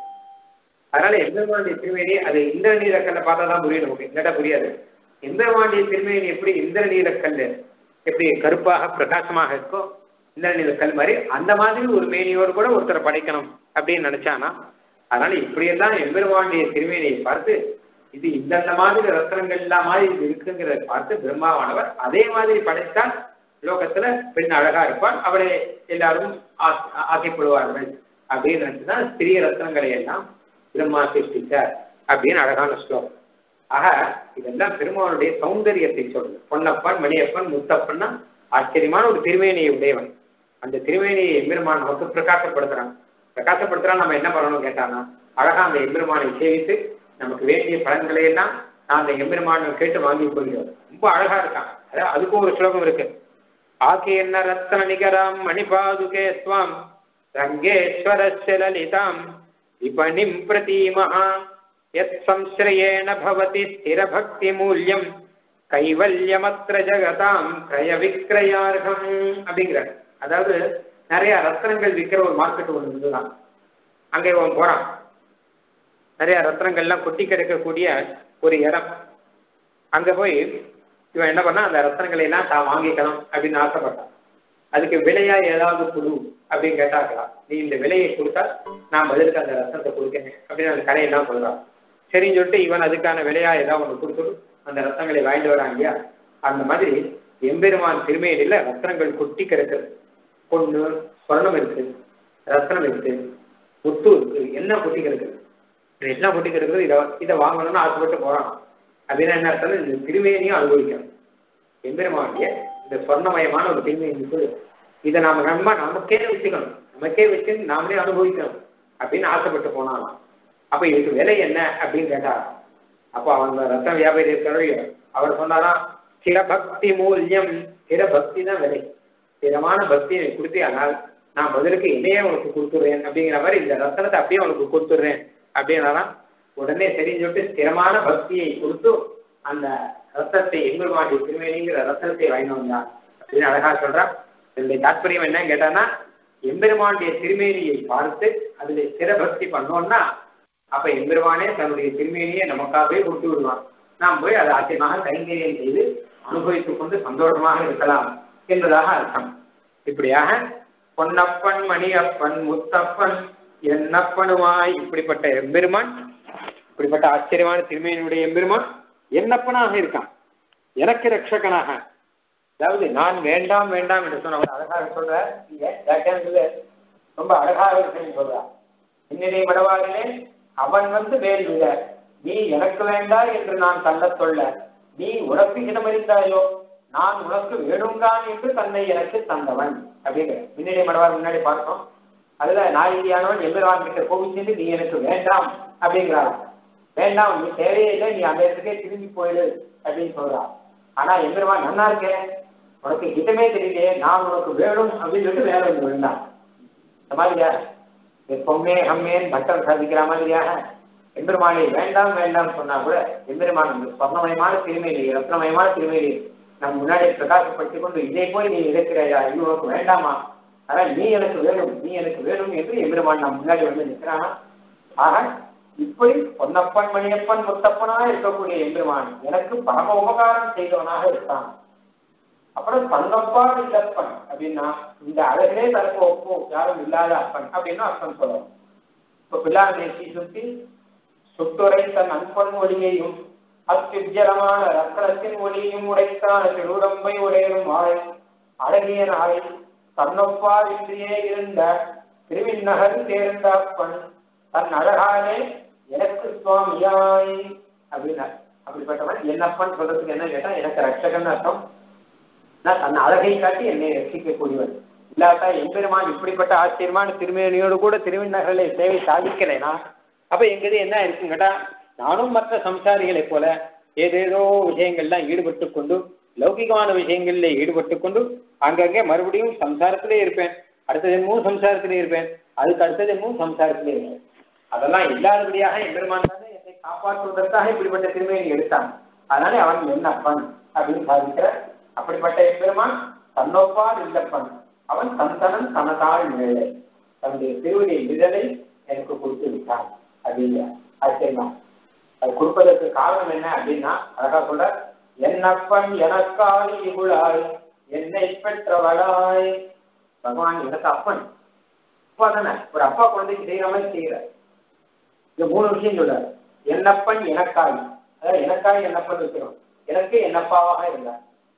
A: அதனால எம்பெருமானுடைய திருமேனி அது இந்திர நீலக்கல்ல பார்த்தா தான் புரியும் நமக்கு இல்லாட்டா புரியாது எம்பெருமானுடைய திருமேனி எப்படி இந்திர நீலக்கல் எப்படி கருப்பாக பிரகாசமாக இருக்கோ இந்திர நீலக்கல் மாதிரி அந்த மாதிரி ஒரு மேனியோடு கூட ஒருத்தரை படைக்கணும் அப்படின்னு நினைச்சானா அதனால இப்படியெல்லாம் எம்பெருமானுடைய திருமேனியை பார்த்து இது இந்தந்த மாதிரி ரத்னங்கள் எல்லாம் மாதிரி இது இருக்குங்கிறத பார்த்து பிரம்மாவானவர் அதே மாதிரி படைத்தால் லோகத்துல பெண் அழகா இருப்பாள் அவளை எல்லாரும் ஆசைப்படுவார்கள் அப்படின்னு நினைச்சுதான் ஸ்திரீ ரத்னங்களை எல்லாம் பிரம்மா சிருஷ்டிச்சார் அப்படின்னு அழகான ஸ்லோகம் ஆக இதெல்லாம் பெருமானுடைய சௌந்தரியத்தை சொல்லுது பொன்னப்பன் மணியப்பன் முத்தப்பன்னா ஆச்சரியமான ஒரு திருமேனியை உடையவன் அந்த திருமேனியை எம்பெருமான் நமக்கு பிரகாசப்படுத்துறான் பிரகாசப்படுத்துறான் நம்ம என்ன பண்ணணும் கேட்டானா அழகா அந்த எம்பெருமானை சேவித்து நமக்கு வேண்டிய பலன்களை எல்லாம் நான் அந்த எம்பெருமானை கேட்டு வாங்கி கொள்கிறோம் ரொம்ப அழகா இருக்கான் அதாவது அதுக்கும் ஒரு ஸ்லோகம் இருக்கு ஆக்கி என்ன ரத்ன நிகராம் மணிபாதுகே ஸ்வாம் ரங்கேஸ்வரஸ்ய லலிதாம் விபணிம் பிரதீமஹ யத் சம்ஸ்ரயேண பவதி ஸ்திரபக்தி மூல்யம் கைவல்யமத்ர ஜகதாம் கிரய விக்கிரயார்கம் அப்படிங்கிறார் அதாவது நிறைய ரத்னங்கள் விற்கிற ஒரு மார்க்கெட் ஒன்று இருந்துதான் அங்கே இவன் போறான் நிறைய ரத்னங்கள்லாம் கொட்டி கிடக்கக்கூடிய ஒரு இடம் அங்க போய் இவன் என்ன பண்ணா அந்த ரத்னங்களை எல்லாம் தான் வாங்கிக்கணும் அப்படின்னு ஆசைப்பட்டான் அதுக்கு விலையா ஏதாவது குழு அப்படின்னு கேட்டாக்கலாம் நீ இந்த விலையை கொடுத்தா நான் பதிலுக்கு அந்த ரத்தத்தை கொடுக்கேன் அப்படின்னு அந்த கடையெல்லாம் சொல்றான் சரின்னு சொல்லிட்டு இவன் அதுக்கான விலையா ஏதாவது ஒன்று கொடுத்துட்டு அந்த ரத்தங்களை வாங்கிட்டு வரான் இல்லையா அந்த மாதிரி எம்பெருமான் திருமையில ரத்னங்கள் கொட்டி கிடக்குது பொண்ணு சொர்ணம் இருக்கு ரத்னம் இருக்கு முத்து இருக்கு என்ன கொட்டி கிடக்குது இது என்ன கொட்டி கிடக்குது இதை இதை வாங்கணும்னு ஆசைப்பட்டு போறான் அப்படின்னா என்ன அர்த்தம் இந்த திருமேனியும் அனுபவிக்கணும் எம்பெருமானிய இந்த சொர்ணமயமான ஒரு திருமேனி இதை நாம நம்ம நமக்கே வச்சுக்கணும் நமக்கே வச்சு நாமளே அனுபவிக்கணும் அப்படின்னு ஆசைப்பட்டு போனாலாம் அப்ப இதுக்கு விலை என்ன அப்படின்னு கேட்டா அப்போ அவங்க ரத்த வியாபாரி இருக்கிறோ அவர் சொன்னாராம் ஸ்திரபக்தி மூல்யம் ஸ்திர பக்தி தான் விலை ஸ்திரமான பக்தியை கொடுத்து ஆனால் நான் பதிலுக்கு என்னையே உனக்கு கொடுத்துடுறேன் அப்படிங்கிற மாதிரி இந்த ரத்தனத்தை அப்படியே உனக்கு கொடுத்துடுறேன் அப்படின்னாலாம் உடனே சரின்னு சொல்லிட்டு ஸ்திரமான பக்தியை கொடுத்து அந்த ரத்தத்தை எம்பெருமாட்டி திருமேனிங்கிற ரத்தனத்தை வாங்கி வந்தான் அப்படின்னு அழகா சொல்றான் இதனுடைய தாற்பயம் என்னன்னு கேட்டான்னா எம்பெருமானுடைய திருமேனியை பார்த்து அதுல ஸ்திர பக்தி பண்ணோம்னா அப்ப எம்பெருமானே தன்னுடைய திருமேனியை நமக்காகவே கொடுத்து விடுவான் நாம் போய் அதை ஆச்சரியமாக கைங்கரியம் செய்து அனுபவித்துக் கொண்டு சந்தோஷமாக இருக்கலாம் என்பதாக அர்த்தம் இப்படியாக பொன்னப்பன் மணியப்பன் முத்தப்பன் என்னப்பனுமாய் இப்படிப்பட்ட எம்பெருமான் இப்படிப்பட்ட ஆச்சரியமான திருமேனியுடைய எம்பெருமான் என்னப்பனாக இருக்கான் எனக்கு ரட்சகனாக அதாவது நான் வேண்டாம் வேண்டாம் என்று சொன்ன அழகாக சொல்ற இங்க வியாக்கியானத்துல ரொம்ப அழகாக இருக்குன்னு சொல்றா இன்னிலே மடவாரிலே அவன் வந்து வேறு விட நீ எனக்கு வேண்டா என்று நான் தள்ளத் சொல்ல நீ உனக்கு இடமறிந்தாயோ நான் உனக்கு வேணுங்கான் என்று தன்னை எனக்கு தந்தவன் அப்படிங்கிற மின்னிலை மடவார் முன்னாடி பார்த்தோம் அதுல நாயகியானவன் எம்பெருவான் கிட்ட கோபிச்சென்று நீ எனக்கு வேண்டாம் அப்படிங்கிறான் வேண்டாம் நீ தேவையில்லை நீ அந்த இடத்துக்கே திரும்பி போயிடு அப்படின்னு சொல்றான் ஆனா எம்பெருமான் நன்னா இருக்கேன் உனக்கு ஹிதமே தெரியலையே நான் உனக்கு வேணும் அப்படின்னு சொல்லிட்டு வேலை வந்து விழுந்தான் இந்த மாதிரியா பொம்மே ஹம்மேன் பட்டம் சாதிக்கிற மாதிரியாக எம்பெருமானை வேண்டாம் வேண்டாம் சொன்னா கூட எம்பெருமான் அந்த சொர்ணமயமான திருமையிலே ரத்னமயமான திருமையிலே நம் முன்னாடி பிரகாசப்படுத்திக் கொண்டு இதை போய் நீ இருக்கிறாயா இது உனக்கு வேண்டாமா ஆனால் நீ எனக்கு வேணும் நீ எனக்கு வேணும் என்று எம்பெருமான் நம் முன்னாடி வந்து நிற்கிறானா ஆக இப்படி பொன்னப்பன் மணியப்பன் முத்தப்பனாக இருக்கக்கூடிய எம்பெருமான் எனக்கு பரம உபகாரம் செய்தவனாக இருக்கான் அப்புறம் தன்னப்பா இல்லப்பன் அப்படின்னா இந்த அழகிலே தனக்கு ஒப்போ யாரும் இல்லாத அப்பன் அப்படின்னு அர்த்தம் சொல்லணும் இப்ப பிள்ளாநேசி சுத்தி சுட்டுரை தன் அன்பன் ஒளியையும் அத்யுஜலமான ரத்னத்தின் ஒளியையும் உடைத்தான திருடம்பை உடையனும் ஆய் அழகிய நாளை தன்னொப்பார் இன்றியே இருந்த திருவிண்ணகர் தேர்ந்த அப்பன் தன் அழகாலே எனக்கு சுவாமியாய் அப்படின்னார் அப்படிப்பட்டவன் என்னப்பன் சொல்றதுக்கு என்ன கேட்டா எனக்கு ரட்சகன் அர்த்தம் நான் தன் அழகை காட்டி என்னை ரசிக்கக்கூடியவன் இல்லாட்டா எம்பெருமான் இப்படிப்பட்ட ஆச்சரியமான திருமேனியோடு கூட திருவிண்ணகரிலே சேவை சாதிக்கலைனா அப்ப எங்கது என்ன இருக்குன்னு கேட்டா நானும் மற்ற சம்சாரிகளைப் போல ஏதேதோ விஷயங்கள்லாம் ஈடுபட்டு கொண்டு லௌகிகமான விஷயங்களில் ஈடுபட்டு கொண்டு அங்கங்கே மறுபடியும் சம்சாரத்திலே இருப்பேன் அடுத்த ஜென்மமும் சம்சாரத்திலே இருப்பேன் அதுக்கு அடுத்த ஜென்மமும் சம்சாரத்திலே இருப்பேன் அதெல்லாம் இல்லாதபடியாக எம்பெருமான் தானே என்னை காப்பாற்றுவதற்காக இப்படிப்பட்ட திருமையை எடுத்தான் அதனாலே அவன் என்ன அப்பன் அப்படின்னு சாதிக்கிற அப்படிப்பட்ட எம்பெருமான் தன்னொப்பார் இல்லப்பன் அவன் தந்தனன் தனதாள் மேலே தன்னுடைய திருவடி விதலை எனக்கு கொடுத்து விட்டான் அப்படிங்கிற ஆச்சரியமா அது கொடுப்பதற்கு காரணம் என்ன அப்படின்னா அழகா சொல்ற என்னப்பன் எனக்காய் இகுழாய் என்னை பெற்றவளாய் பகவான் எனக்கு அப்பன் அப்பா தானே ஒரு அப்பா குழந்தைக்கு செய்யற மாதிரி செய்யற இந்த மூணு விஷயம் சொல்றாரு என்னப்பன் எனக்காய் அதாவது எனக்காய் என்னப்பன் வைக்கிறோம் எனக்கு என்னப்பாவாக இருந்தார்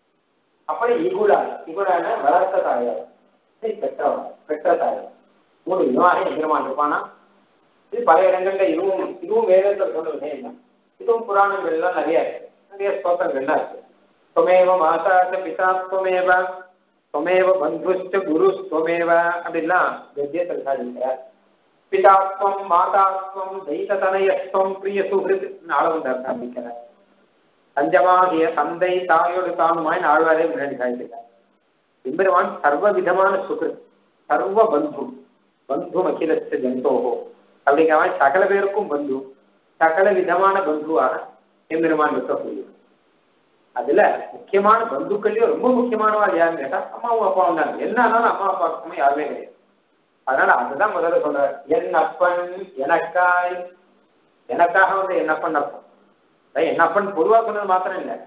A: அப்படி இகுழாய் இகுழான வளர்த்த தாயார் பெற்றவள் பெற்ற தாயார் மூணு விதமாக எதிரமான் இருப்பானா இது பல இடங்கள்ல இதுவும் இதுவும் வேதத்தில் சொன்ன விஷயம் தான் இதுவும் புராணங்கள்லாம் நிறைய இருக்கு நிறைய ஸ்தோத்திரங்கள்லாம் இருக்கு துவமேவ மாதா பிதா துவமேவ துவமேவ பந்துஷ்ட குரு துவமேவ அப்படிலாம் கத்தியத்தில் சாதிக்கிறார் பிதாத்வம் மாதாத்வம் தெய்ததனயஸ்வம் பிரிய சுகிருத் ஆளவந்த சாதிக்கிறார் தஞ்சமாகிய தந்தை தாயோடு தானுமாய் ஆழ்வாரே முன்னாடி சாதிக்கிறார் எம்பெருமான் சர்வ விதமான சுகிருத் சர்வ பந்து பந்து அகிலஸ்த ஜந்தோகோ அப்படிங்கிற மாதிரி சகல பேருக்கும் பந்து சகல விதமான பந்துவாக எம்பெருமான் இருக்கக்கூடியது அதுல முக்கியமான பந்துக்கள்லயும் ரொம்ப முக்கியமானவா யாருன்னு கேட்டா அம்மாவும் அப்பாவும் தான் என்ன ஆனாலும் அம்மா அப்பா பக்கமும் யாருமே கிடையாது அதனால அதுதான் முதல்ல சொல்றார் என் அப்பன் எனக்காய் எனக்காக வந்து என் அப்பன் அர்த்தம் என் அப்பன் பொதுவா சொன்னது மாத்திரம் இல்லை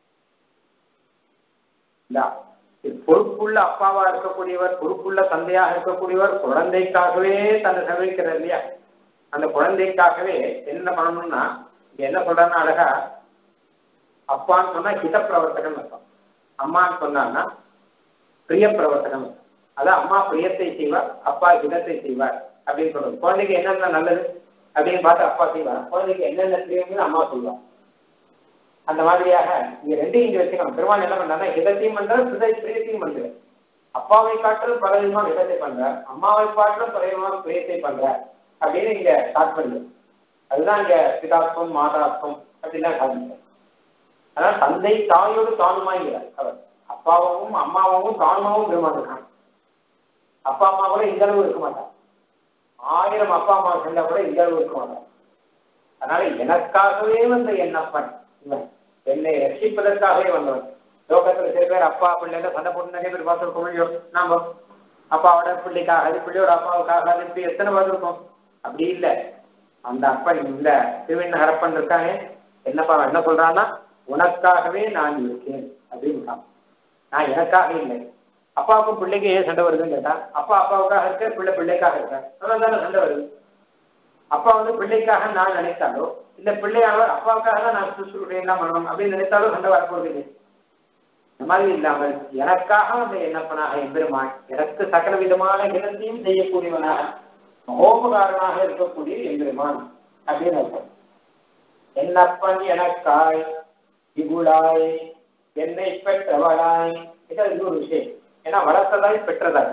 A: இந்த பொறுப்புள்ள அப்பாவா இருக்கக்கூடியவர் பொறுப்புள்ள தந்தையாக இருக்கக்கூடியவர் குழந்தைக்காகவே தன்னை செலவிக்கிறார் இல்லையா அந்த குழந்தைக்காகவே என்ன பண்ணணும்னா இங்க என்ன சொல்றாருன்னா அழகா அப்பான்னு சொன்னா ஹித பிரவர்த்தகன் அர்த்தம் அம்மான்னு சொன்னான்னா பிரிய பிரவர்த்தகன் அதான் அம்மா பிரியத்தை செய்வார் அப்பா ஹிதத்தை செய்வார் அப்படின்னு சொல்றது குழந்தைக்கு என்னென்ன நல்லது அப்படின்னு பார்த்து அப்பா செய்வார் குழந்தைக்கு என்னென்ன பிரியம்னு அம்மா சொல்லுவார் அந்த மாதிரியாக இங்க ரெண்டையும் இங்க வச்சுக்கணும் பெருமாள் என்ன பண்றாருன்னா ஹிதத்தையும் பண்றாரு பிரிய பிரியத்தையும் பண்றாரு அப்பாவை காட்டிலும் பல விதமா ஹிதத்தை பண்றார் அம்மாவை காட்டிலும் பல விதமான பிரியத்தை பண்றார் அப்படின்னு இங்க ஸ்டார்ட் பண்ணுது அதுதான் இங்க பிதாத்வம் மாதாத்வம் அப்படிலாம் சாதிக்கிறார் அதான் தந்தை தாயோடு தானுமாங்கிறார் அவர் அப்பாவும் அம்மாவும் தானுமாவும் பெருமாள் இருக்கான் அப்பா அம்மா கூட இந்த அளவு இருக்க மாட்டான் ஆயிரம் அப்பா அம்மா சேர்ந்தா கூட இந்த அளவு இருக்க மாட்டான் அதனால எனக்காகவே வந்த என்னப்பன் இவன் என்னை ரட்சிப்பதற்காகவே வந்தவன் லோகத்துல சில பேர் அப்பா பிள்ளைங்க சண்டை போட்டு நிறைய பேர் பார்த்துருக்கோம் இல்லையோ நாம அப்பாவோட பிள்ளைக்காக அது பிள்ளையோட அப்பாவுக்காக அது இப்படி எத்தனை பார்த்துருக்கோம் அப்படி இல்லை அந்த அப்பன் இந்த திருவண்ணகரப்பன் இருக்காங்க என்னப்பா என்ன சொல்றான்னா உனக்காகவே நான் இருக்கேன் அப்படின்னு நான் எனக்காக இல்லை அப்பாவுக்கும் பிள்ளைக்கு ஏன் சண்டை வருதுன்னு கேட்டா அப்பா அப்பாவுக்காக இருக்க பிள்ளை பிள்ளைக்காக இருக்க அதனால தானே சண்டை வருது அப்பா வந்து பிள்ளைக்காக நான் நினைத்தாலோ இல்ல பிள்ளையாளோ அப்பாவுக்காக தான் நான் சுசுருடைய என்ன பண்ணணும் அப்படின்னு நினைத்தாலோ சண்டை வரப்போறது இல்லை இந்த மாதிரி இல்லாமல் எனக்காக அந்த என்னப்பனாக எம்பெருமான் எனக்கு சகல விதமான கிரந்தையும் செய்யக்கூடியவனாக மகோபகாரனாக இருக்கக்கூடிய எம்பெருமான் அப்படின்னு அர்த்தம் என்னப்பன் எனக்காய் இகுளாய் என்னை பெற்றவளாய் இது இன்னொரு விஷயம் ஏன்னா வளர்த்ததாய் பெற்றதாய்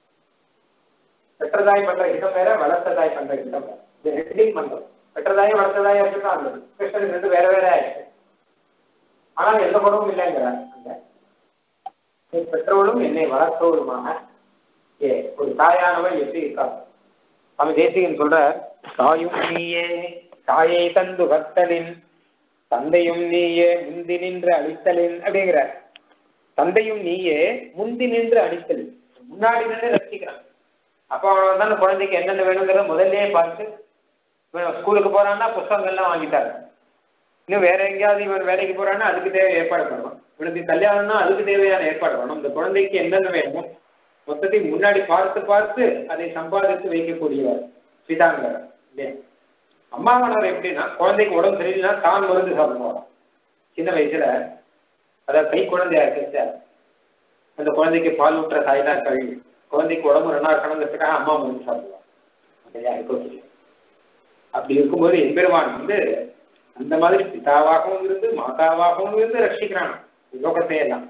A: பெற்றதாய் பண்ற இடம் வேற வளர்த்ததாய் பண்ற இடம் வேற இது ரெண்டையும் பண்றோம் பெற்றதாய் வளர்த்ததாய் இருக்கட்டும் அந்த கிருஷ்ணன் ரெண்டு வேற வேற ஆயிடுச்சு ஆனால் எந்த குறவும் இல்லைங்கிறார் அந்த நீ பெற்றவளும் என்னை வளர்த்தவளுமாக ஏ ஒரு தாயானவள் எப்படி இருக்காள் அவன் தேசிகன் சொல்ற தாயும் நீயே தாயை தந்து கத்தலின் தந்தையும் நீயே முந்தி நின்று அழித்தலின் அப்படிங்கிற தந்தையும் நீயே முந்தி நின்று அழித்தலின் முன்னாடி நின்று ரசிக்கிறான் அப்போ அவன் வந்து அந்த குழந்தைக்கு என்னென்ன வேணுங்கிறத முதல்லயே பார்த்து இவன் ஸ்கூலுக்கு போறான்னா புஸ்தகங்கள்லாம் வாங்கிட்டாரு இன்னும் வேற எங்கேயாவது இவன் வேலைக்கு போறான்னா அதுக்கு தேவை ஏற்பாடு பண்ணுவான் இவனுக்கு கல்யாணம்னா அதுக்கு தேவையான ஏற்பாடு வேணும் இந்த குழந்தைக்கு என்னென்ன வேணுமோ மொத்தத்தையும் முன்னாடி பார்த்து பார்த்து அதை சம்பாதித்து வைக்கக்கூடியவர் பிதாங்கர் இல்லையா அம்மாவனர் எப்படின்னா குழந்தைக்கு உடம்பு சரியில்லைன்னா தான் மருந்து சாப்பிடுவார் சின்ன வயசுல அதாவது கை குழந்தையா இருக்கு அந்த குழந்தைக்கு பால் ஊட்டுற தாய் தான் கழுவி குழந்தைக்கு உடம்பு ரெண்டா இருக்கணுங்கிறதுக்காக அம்மா மருந்து சாப்பிடுவார் இல்லையா இருக்கோ அப்படி இருக்கும்போது எம்பெருமான் வந்து அந்த மாதிரி பிதாவாகவும் இருந்து மாதாவாகவும் இருந்து ரட்சிக்கிறான் லோகத்தை எல்லாம்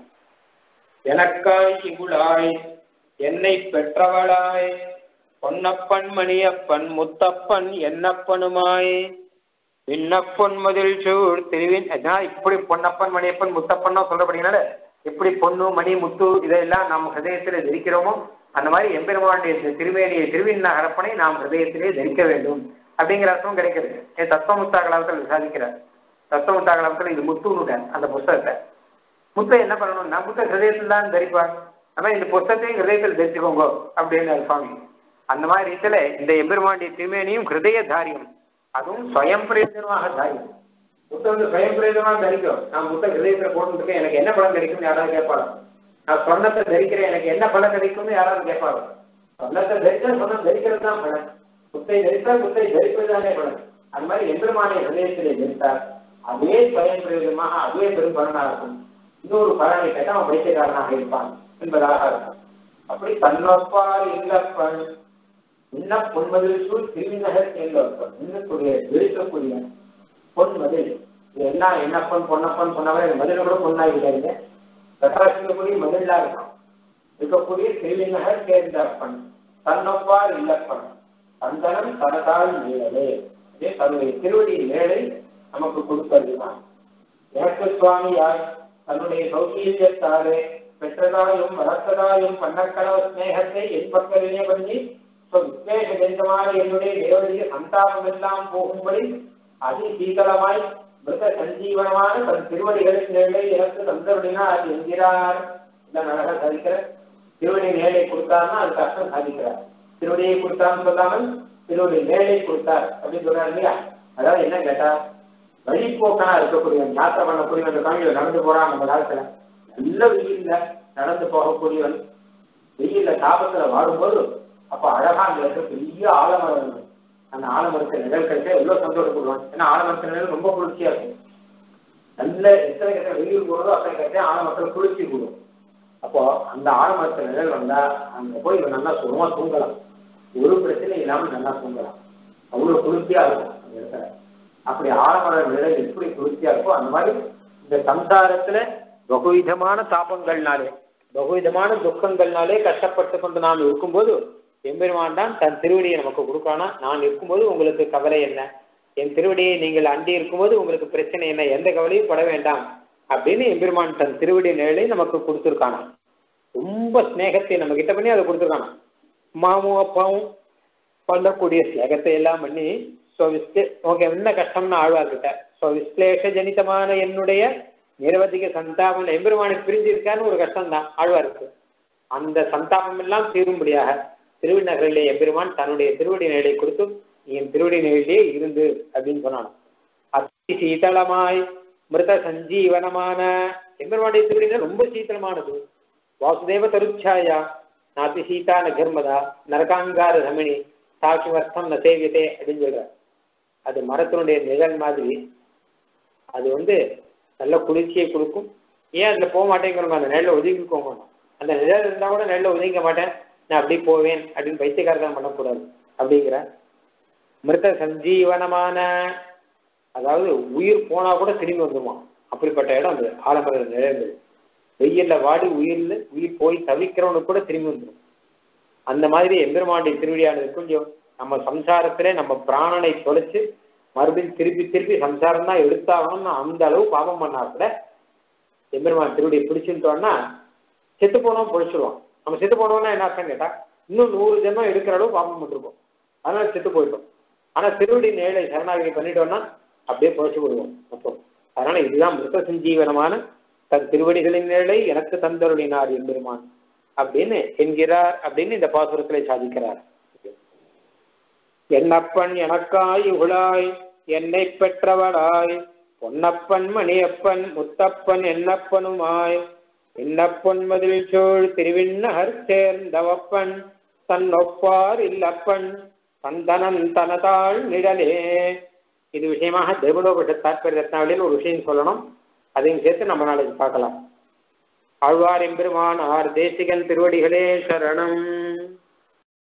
A: எனக்காய் இகுளாய் என்னை பெற்றவளாய் பொன்னப்பன் மணியப்பன் முத்தப்பன் என்னப்பனுமாய் விண்ணப்பன் மதில் சூழ் திருவின் அதான் இப்படி பொன்னப்பன் மணியப்பன் முத்தப்பன் சொல்றபடினால எப்படி பொண்ணு மணி முத்து இதெல்லாம் நாம் ஹதயத்தில் தரிக்கிறோமோ அந்த மாதிரி எம்பெருமானுடைய திருவேணியை திருவின் நகரப்பனை நாம் ஹதயத்திலே தரிக்க வேண்டும் அப்படிங்கிற அர்த்தம் கிடைக்கிறது ஏன் தத்துவமுத்தா கலாபத்தில் விசாரிக்கிறார் தத்துவமுத்தா கலாபத்தில் இது முத்துன்னு அந்த புஸ்தகத்தை முத்தை என்ன பண்ணணும்னா முத்த ஹிருதயத்தில் தான் தரிப்பார் நம்ம இந்த புஸ்தகத்தையும் ஹிருதயத்தில் தரிச்சுக்கோங்க அப்படின்னு சுவாமி அந்த மாதிரி ரீதியில இந்த எம்பெருமாண்டிய திருமேனியும் ஹிருதய தாரியம் அதுவும் ஸ்வயம் பிரயோஜனமாக தாரியம் முத்த வந்து ஸ்வயம் பிரயோஜனமாக தரிக்கும் நான் முத்த ஹிருதயத்தில் போட்டுருக்கேன் எனக்கு என்ன பலன் கிடைக்கும்னு யாராவது கேட்பாங்க நான் சொன்னத்தை தரிக்கிறேன் எனக்கு என்ன பலன் கிடைக்கும்னு யாராவது கேட்பாங்க சொன்னத்தை தரிச்சா சொன்ன தரிக்கிறது தான் பலன் முத்தை தரித்தால் முத்தை தரிப்பதுதானே பலன் அது மாதிரி எம்பெருமானை ஹிருதயத்திலே தரித்தால் அதே ஸ்வயம் பிரயோஜனமாக அதுவே பெரும் பலனாக இருக்கும் இன்னொரு பலனை கேட்டால் அவன் பைத்தியக்காரனாக இருப்பான் என்பதாக இருக்கும் அப்படி தன்னொப்பார் இல்லப்பன் இன்ன பொன்மதில் சூழ் திருநகர் எல்லோருப்பன் இன்னக்கூடிய இருக்கக்கூடிய பொன்மதில் எல்லாம் என்னப்பன் பொன்னப்பன் சொன்னவரை மதில் கூட பொண்ணாகிட்டாருங்க கட்டாசிக்கக்கூடிய மதிலா இருக்கும் இருக்கக்கூடிய திருநகர் சேர்ந்தப்பன் தன்னொப்பார் இல்லப்பன் தந்தனம் தனதால் மேலே அதே தன்னுடைய திருவடி மேலை நமக்கு கொடுப்பதுதான் எனக்கு சுவாமியாய் தன்னுடைய சௌகீரியத்தாலே பெற்றதாயும் வளர்த்ததாயும் பண்ணக்கடவ ஸ்நேகத்தை என் பக்கத்திலே பண்ணி விசேஷ ஜெந்தமான என்னுடைய தேவதைய சந்தாபம் எல்லாம் போகும்படி அதி சீதளமாய் மிருத சஞ்சீவனமான தன் திருவடிகளின் நிலை எனக்கு தந்தருடினார் என்கிறார் இந்த அழகா சாதிக்கிற திருவடி நேலை கொடுத்தார்னா அதுக்கு அர்த்தம் சாதிக்கிறார் திருவடியை கொடுத்தான்னு சொல்லாமல் திருவடி நேலை கொடுத்தார் அப்படின்னு சொல்றாரு இல்லையா அதாவது என்ன கேட்டா வழிபோக்கனா இருக்கக்கூடிய யாத்திரை பண்ணக்கூடிய அந்த காமியில நடந்து போறான் நம்ம காலத்துல நல்ல வெயில்ல நடந்து போகக்கூடியவன் வெயில்ல தாபத்துல வாடும்போது அப்ப அழகா அங்க இருக்க பெரிய ஆலமரம் இருக்கு அந்த ஆலமரத்து நிழல் கிடைச்சா எவ்வளவு சந்தோஷப்படுவான் ஏன்னா ஆலமரத்து நிழல் ரொம்ப குளிர்ச்சியா இருக்கும் நல்ல எத்தனை கிட்ட வெயில் போடுறதோ அத்தனை கிட்ட ஆலமரத்துல குளிர்ச்சி கூடும் அப்போ அந்த ஆலமரத்து நிழல் வந்தா அங்க போய் இவன் நல்லா சுகமா தூங்கலாம் ஒரு பிரச்சனை இல்லாம நல்லா தூங்கலாம் அவ்வளவு குளிர்ச்சியா இருக்கும் அந்த இடத்துல அப்படி ஆலமர நிழல் எப்படி குளிர்ச்சியா இருக்கோ அந்த மாதிரி இந்த சம்சாரத்துல பகுவிதமான தாபங்கள்னாலே பகுவிதமான துக்கங்கள்னாலே கஷ்டப்பட்டு கொண்டு நாம் இருக்கும்போது எம்பெருமான் தான் தன் திருவடியை நமக்கு கொடுக்கானா நான் இருக்கும்போது உங்களுக்கு கவலை என்ன என் திருவடியை நீங்கள் அண்டி இருக்கும்போது உங்களுக்கு பிரச்சனை என்ன எந்த கவலையும் பட வேண்டாம் அப்படின்னு எம்பெருமான் தன் திருவடி நிழலை நமக்கு கொடுத்துருக்கானா ரொம்ப ஸ்நேகத்தை நம்ம கிட்ட பண்ணி அதை கொடுத்துருக்கானா மாமும் அப்பாவும் பண்ணக்கூடிய ஸ்நேகத்தை எல்லாம் பண்ணி ஸோ விஸ்லே உனக்கு என்ன கஷ்டம்னு ஆழ்வார்கிட்ட ஸோ விஸ்லேஷ ஜனிதமான என்னுடைய நிரவதிக சந்தாபம் எம்பெருமானுக்கு பிரிஞ்சிருக்கான்னு ஒரு கஷ்டம் தான் ஆழ்வாருக்கு அந்த சந்தாபம் எல்லாம் தீரும்படியாக திருவிநகரிலே எம்பெருமான் தன்னுடைய திருவடி நிலை கொடுத்து என் திருவடி நிலையிலே இருந்து அப்படின்னு சொன்னான் அத்தி சீதளமாய் மிருத சஞ்சீவனமான எம்பெருமானுடைய திருவடி ரொம்ப சீத்தளமானது வாசுதேவ தருச்சாயா நாத்தி சீதா நகர்மதா நரகாங்கார ரமணி சாட்சிவர்த்தம் ந சேவியதே அப்படின்னு சொல்றார் அது மரத்தினுடைய நிழல் மாதிரி அது வந்து நல்ல குளிர்ச்சியை கொடுக்கும் ஏன் அதில் போக மாட்டேங்கிறவங்க அந்த நெல்லை ஒதுங்கிக்கோங்க அந்த நிழல் இருந்தால் கூட நெல்லை ஒதுங்க மாட்டேன் நான் அப்படி போவேன் அப்படின்னு பைத்தியக்காரதான் பண்ணக்கூடாது அப்படிங்கிற மிருத சஞ்சீவனமான அதாவது உயிர் போனா கூட திரும்பி வந்துருமா அப்படிப்பட்ட இடம் அது ஆலமர நிழல்கள் வெயில்ல வாடி உயிர்ல உயிர் போய் தவிக்கிறவனுக்கு கூட திரும்பி வந்துடும் அந்த மாதிரி எம்பெருமானுடைய திருவிழியானது கொஞ்சம் நம்ம சம்சாரத்திலே நம்ம பிராணனை தொலைச்சு மறுபடியும் திருப்பி திருப்பி சம்சாரம் தான் எடுத்தாகணும்னு அந்த அளவு பாவம் பண்ணா கூட எம்பெருமான் திருவடியை பிடிச்சுட்டோம்னா செத்து போனோம் பிடிச்சிருவான் நம்ம செத்து போனோம்னா என்ன அர்த்தம் கேட்டா இன்னும் நூறு ஜென்மம் எடுக்கிற அளவு பாவம் பண்ணிருக்கோம் அதனால செத்து போயிட்டோம் ஆனா திருவடி நேழை சரணாகி பண்ணிட்டோம்னா அப்படியே புழைச்சு விடுவோம் அப்போ அதனால இதுதான் மிருத சஞ்சீவனமான தன் திருவடிகளின் நிழலை எனக்கு தந்தருளினார் எம்பெருமான் அப்படின்னு என்கிறார் அப்படின்னு இந்த பாசுரத்திலே சாதிக்கிறார் என்னப்பன் எனக்காய் உகளாய் என்னை பெற்றவளாய் பொன்னப்பன் மணியப்பன் முத்தப்பன் என்னப்பனுமாய் இன்னப்பொன் மதில் சூழ் திருவிண்ணகர் சேர்ந்தவப்பன் தன்னொப்பார் இல்லப்பன் தந்தனன் தனதாள் நிழலே இது விஷயமாக தேவலோக தாற்பய ரத்னாவளியில் ஒரு விஷயம் சொல்லணும் அதையும் சேர்த்து நம்ம நாளைக்கு பார்க்கலாம் ஆழ்வார் எம்பெருமான் ஆர் தேசிகன் திருவடிகளே சரணம்